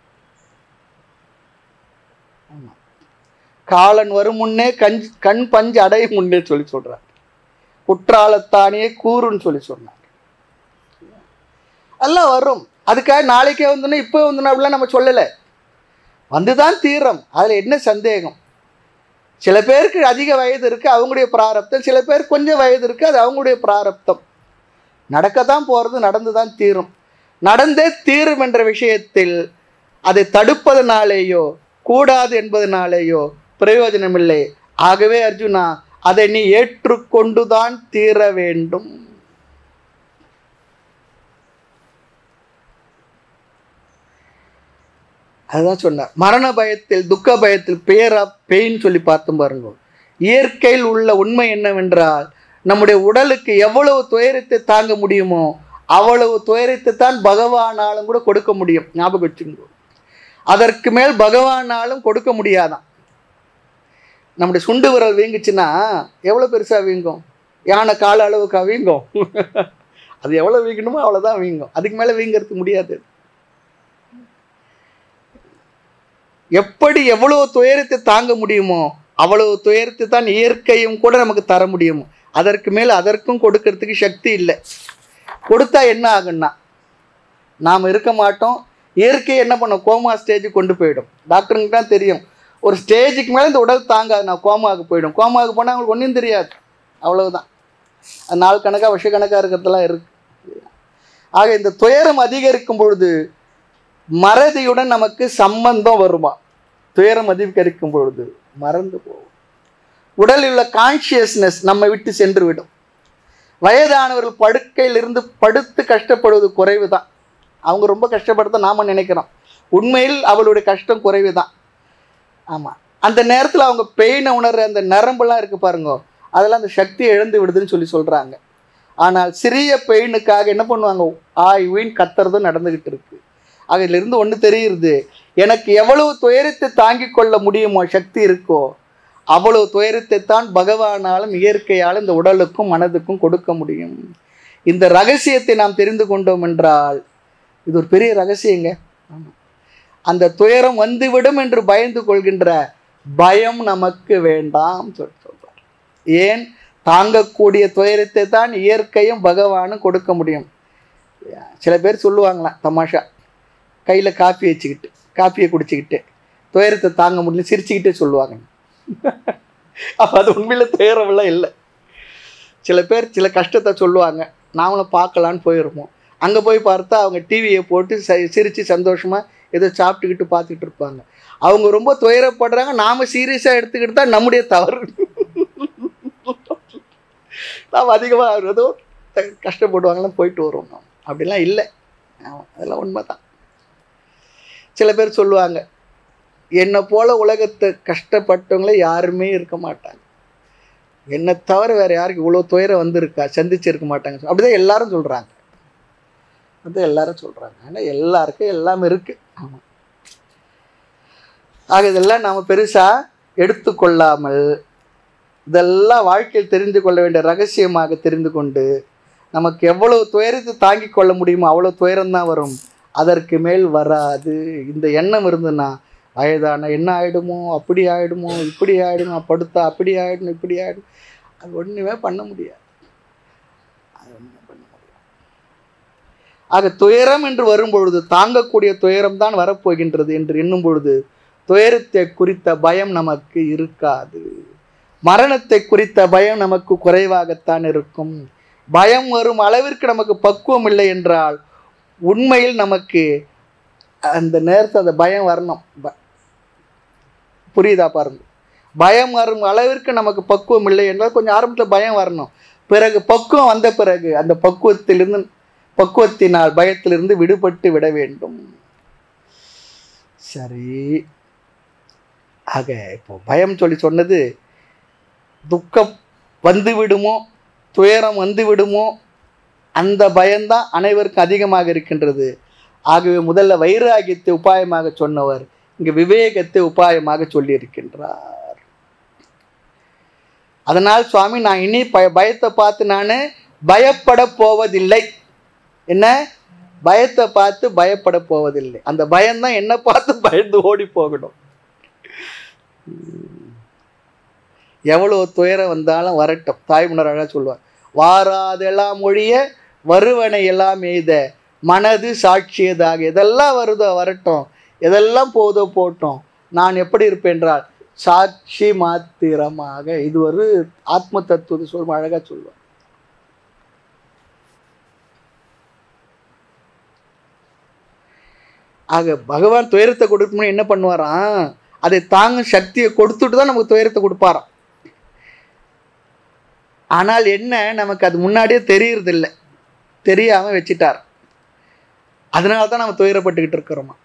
ஆமா. காலன் வரும் முன்னே கண் கண் பஞ்சு அடையும் முன்னே சொல்லி சொல்றார் குற்றாலத்தானே கூறுன்னு சொல்லி சொன்னார் எல்லாம் வரும் அதுக்காக நாளைக்கே வந்துன்னா இப்போ வந்துன்னா அப்படிலாம் நம்ம சொல்லலை வந்துதான் தீரம் அதில் என்ன சந்தேகம் சில பேருக்கு அதிக வயது இருக்கு அவங்களுடைய பிராரப்தம் சில பேர் கொஞ்சம் வயது இருக்கு அது அவங்களுடைய பிராரப்தம் நடக்கத்தான் போகிறது நடந்து தான் தீரும் நடந்தே தீரும் என்ற விஷயத்தில் அதை தடுப்பதனாலேயோ கூடாது என்பதனாலேயோ பிரயோஜனமில்லை ஆகவே அர்ஜுனா அதை நீ ஏற்றுக்கொண்டுதான் தீர வேண்டும் அதுதான் சொன்னார் மரண பயத்தில் துக்க பயத்தில் பேர் ஆஃப் பெயின் சொல்லி பார்த்தோம் பாருங்க இயற்கையில் உள்ள உண்மை என்னவென்றால் நம்முடைய உடலுக்கு எவ்வளவு துயரத்தை தாங்க முடியுமோ அவ்வளவு துயரத்தை தான் பகவானாலும் கூட கொடுக்க முடியும் ஞாபகம் வச்சுக்கோ அதற்கு மேல் பகவானாலும் கொடுக்க முடியாதான் நம்முடைய சுண்டு விரல் வீங்குச்சுன்னா எவ்வளோ பெருசாக வீங்கும் யானை கால அளவுக்கா வீங்கும் அது எவ்வளோ வீங்கணுமோ அவ்வளோதான் வீங்கும் அதுக்கு மேலே வீங்கிறதுக்கு முடியாது எப்படி எவ்வளவு துயரத்தை தாங்க முடியுமோ அவ்வளவு துயரத்தை தான் இயற்கையும் கூட நமக்கு தர முடியும் அதற்கு மேல் அதற்கும் கொடுக்கறதுக்கு சக்தி இல்லை கொடுத்தா என்ன ஆகுன்னா நாம் இருக்க மாட்டோம் இயற்கை என்ன பண்ணும் கோமா ஸ்டேஜுக்கு கொண்டு போயிடும் டாக்டருங்க தான் தெரியும் ஒரு ஸ்டேஜுக்கு மேலே இந்த உடல் தாங்காது நான் கோமாவுக்கு போயிடும் கோமாவுக்கு போனால் அவங்களுக்கு ஒன்றும் தெரியாது அவ்வளவுதான் அது நாள் கணக்காக வருஷ கணக்காக இருக்கிறதெல்லாம் இருக்கு ஆக இந்த துயரம் அதிகரிக்கும் பொழுது மறதியுடன் நமக்கு சம்பந்தம் வருமா துயரம் அதிகரிக்கும் பொழுது மறந்து போகும் உடலில் உள்ள கான்ஷியஸ்னஸ் நம்மை விட்டு சென்று விடும் வயதானவர்கள் படுக்கையில் இருந்து படுத்து கஷ்டப்படுவது குறைவு தான் அவங்க ரொம்ப கஷ்டப்படுத்த நாம நினைக்கிறோம் உண்மையில் அவளுடைய கஷ்டம் குறைவு தான் ஆமாம் அந்த நேரத்தில் அவங்க பெயினை உணர்ற அந்த நரம்பெல்லாம் இருக்கு பாருங்க அதெல்லாம் அந்த சக்தியை இழந்து விடுதுன்னு சொல்லி சொல்கிறாங்க ஆனால் சிறிய பெயினுக்காக என்ன பண்ணுவாங்க ஆய் வீண் கத்துறதும் நடந்துக்கிட்டு இருக்கு ஆக இதிலிருந்து ஒன்று தெரியுது எனக்கு எவ்வளவு துயரத்தை தாங்கிக் கொள்ள முடியுமோ சக்தி இருக்கோ அவ்வளவு துயரத்தை தான் பகவானாலும் இயற்கையாலும் இந்த உடலுக்கும் மனதுக்கும் கொடுக்க முடியும் இந்த ரகசியத்தை நாம் தெரிந்து கொண்டோம் என்றால் இது ஒரு பெரிய ரகசியங்க ஆமா. அந்த துயரம் வந்துவிடும் என்று பயந்து கொள்கின்ற பயம் நமக்கு வேண்டாம் சொல்லி சொல்றார் ஏன் தாங்கக்கூடிய துயரத்தை தான் இயற்கையும் பகவானும் கொடுக்க முடியும் சில பேர் சொல்லுவாங்களாம் தமாஷா கையில் காப்பி வச்சுக்கிட்டு காப்பியை குடிச்சிக்கிட்டு துயரத்தை தாங்க முடியல சிரிச்சுக்கிட்டே சொல்லுவாங்க அப்போ அது உண்மையில் துயரமெல்லாம் இல்லை சில பேர் சில கஷ்டத்தை சொல்லுவாங்க நாமளும் பார்க்கலான்னு போயிருப்போம் அங்கே போய் பார்த்தா அவங்க டிவியை போட்டு ச சிரித்து சந்தோஷமாக ஏதோ சாப்பிட்டுக்கிட்டு பார்த்துக்கிட்டு இருப்பாங்க அவங்க ரொம்ப துயரப்படுறாங்க நாம் சீரியஸாக எடுத்துக்கிட்டு தான் நம்முடைய தவறு நாம் அதிகமாக ஏதோ த- கஷ்டப்படுவாங்கலாம் போயிட்டு வருவோம் நாம் அப்படிலாம் இல்லை ஆமா, அதெல்லாம் உண்மை தான் சில பேர் சொல்லுவாங்க என்னை போல உலகத்தை கஷ்டப்பட்டவங்களே யாருமே இருக்க மாட்டாங்க என்னை தவிர வேற யாருக்கு இவ்வளோ துயரம் வந்திருக்கா சந்திச்சு இருக்க மாட்டாங்க அப்படிதான் எல்லாரும் சொல்றாங்க அது எல்லாரும் சொல்றாங்க ஆனால் எல்லாருக்கும் எல்லாம் இருக்கு ஆமா ஆக இதெல்லாம் நாம் பெருசா எடுத்துக்கொள்ளாமல் இதெல்லாம் வாழ்க்கையில் தெரிந்து கொள்ள வேண்டிய ரகசியமாக தெரிந்து கொண்டு நமக்கு எவ்வளவு துயரத்தை தாங்கிக் கொள்ள முடியுமோ அவ்வளோ துயரம்தான் வரும் அதற்கு மேல் வராது இந்த எண்ணம் இருந்துன்னா வயதான என்ன ஆயிடுமோ அப்படி ஆயிடுமோ இப்படி ஆயிடுமோ படுத்தா அப்படி ஆயிடும் இப்படி ஆயிடும் அது ஒண்ணுமே பண்ண முடியாது அது ஒண்ணுமே பண்ண முடியாது ஆக துயரம் என்று வரும் பொழுது தாங்கக்கூடிய துயரம் தான் வரப்போகின்றது என்று எண்ணும் பொழுது துயரத்தை குறித்த பயம் நமக்கு இருக்காது மரணத்தை குறித்த பயம் நமக்கு குறைவாகத்தான் இருக்கும் பயம் வரும் அளவிற்கு நமக்கு பக்குவம் இல்லை என்றால் உண்மையில் நமக்கு அந்த நேரத்தில் அந்த பயம் வரணும் ப- புரியுதா பாருங்க பயம் வரும் அளவிற்கு நமக்கு பக்குவம் இல்லை என்றால் கொஞ்சம் ஆரம்பத்தில் பயம் வரணும் பிறகு பக்குவம் வந்த பிறகு அந்த பக்குவத்திலிருந்து பக்குவத்தினால் பயத்திலிருந்து விடுபட்டு விட வேண்டும் சரி ஆக இப்போ பயம் சொல்லி சொன்னது துக்கம் வந்து விடுமோ துயரம் வந்து விடுமோ அந்த பயம்தான் அனைவருக்கும் அதிகமாக இருக்கின்றது ஆகவே முதல்ல வைராகியத்தை உபாயமாக சொன்னவர் இங்கு விவேகத்தை உபாயமாக சொல்லியிருக்கின்றார் அதனால் சுவாமி நான் இனி பய பயத்தை பார்த்து நான் பயப்பட போவதில்லை என்ன பயத்தை பார்த்து பயப்பட போவதில்லை அந்த பயம்தான் என்ன பார்த்து பயந்து ஓடி போகணும் எவ்வளோ துயரம் வந்தாலும் வரட்டும் தாய்மலர் அழகா சொல்லுவார் வாராதெல்லாம் ஒழிய வருவனை எல்லாம் எய்த மனது சாட்சியதாக எதெல்லாம் வருதோ வரட்டும் எதெல்லாம் போதோ போட்டோம் நான் எப்படி இருப்பேன் என்றால் சாட்சி மாத்திரமாக இது ஒரு ஆத்ம தத்துவத்தை சொல்லும் அழகா சொல்லுவார் ஆக பகவான் துயரத்தை கொடுக்கணும்னு என்ன பண்ணுவாராம் அதை தாங்கும் சக்தியை கொடுத்துட்டு தான் நமக்கு துயரத்தை கொடுப்பாராம் ஆனால் என்ன நமக்கு அது முன்னாடியே தெரியறதில்லை தெரியாம வச்சிட்டார் அதனால தான் நம்ம துயரப்பட்டுக்கிட்டு இருக்கிறோமா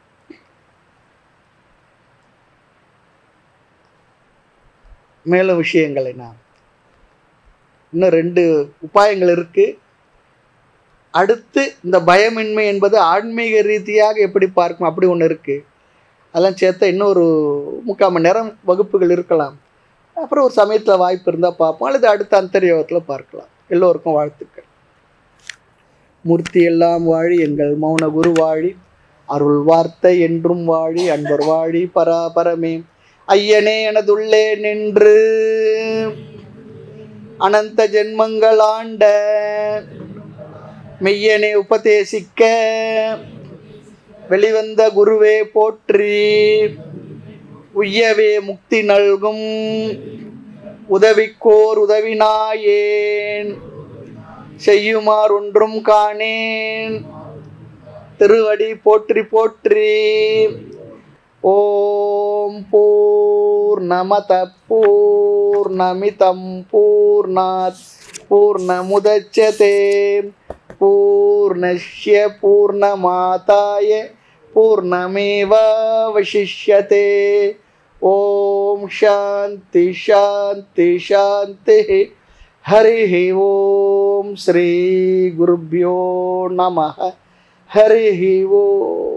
மேலும் விஷயங்களை நாம் இன்னும் ரெண்டு உபாயங்கள் இருக்கு அடுத்து இந்த பயமின்மை என்பது ஆன்மீக ரீதியாக எப்படி பார்க்கும் அப்படி ஒன்று இருக்கு அதெல்லாம் சேர்த்தா இன்னும் ஒரு முக்கால் மணி நேரம் வகுப்புகள் இருக்கலாம் அப்புறம் ஒரு சமயத்தில் வாய்ப்பு இருந்தால் பார்ப்போம் அல்லது அடுத்த அந்தர்யோகத்தில் பார்க்கலாம் எல்லோருக்கும் வாழ்த்துக்கள் மூர்த்தி எல்லாம் வாழி எங்கள் மௌன குரு வாழி அருள் வார்த்தை என்றும் வாழி அன்பர் வாழி பராபரமே ஐயனே எனதுள்ளே நின்று அனந்த ஜென்மங்கள் ஆண்ட மெய்யனே உபதேசிக்க வெளிவந்த குருவே போற்றி உய்யவே முக்தி நல்கும் உதவிக்கோர் உதவினாயேன் செய்யுமாறு ஒன்றும் காணேன் திருவடி போற்றி போற்றி ஓம் பூர்ணமத பூர்ணமிதம் பூர்ணாத் பூர்ணமுதச்சதே பூர்ணஸ்ய பூர்ணமாதாய பூர்ணமேவாவசிஷ்யते ஓம் சாந்தி சாந்தி சாந்தி ஹரி ஓம் ஸ்ரீ குருப்யோ நம ஹரி ஓம்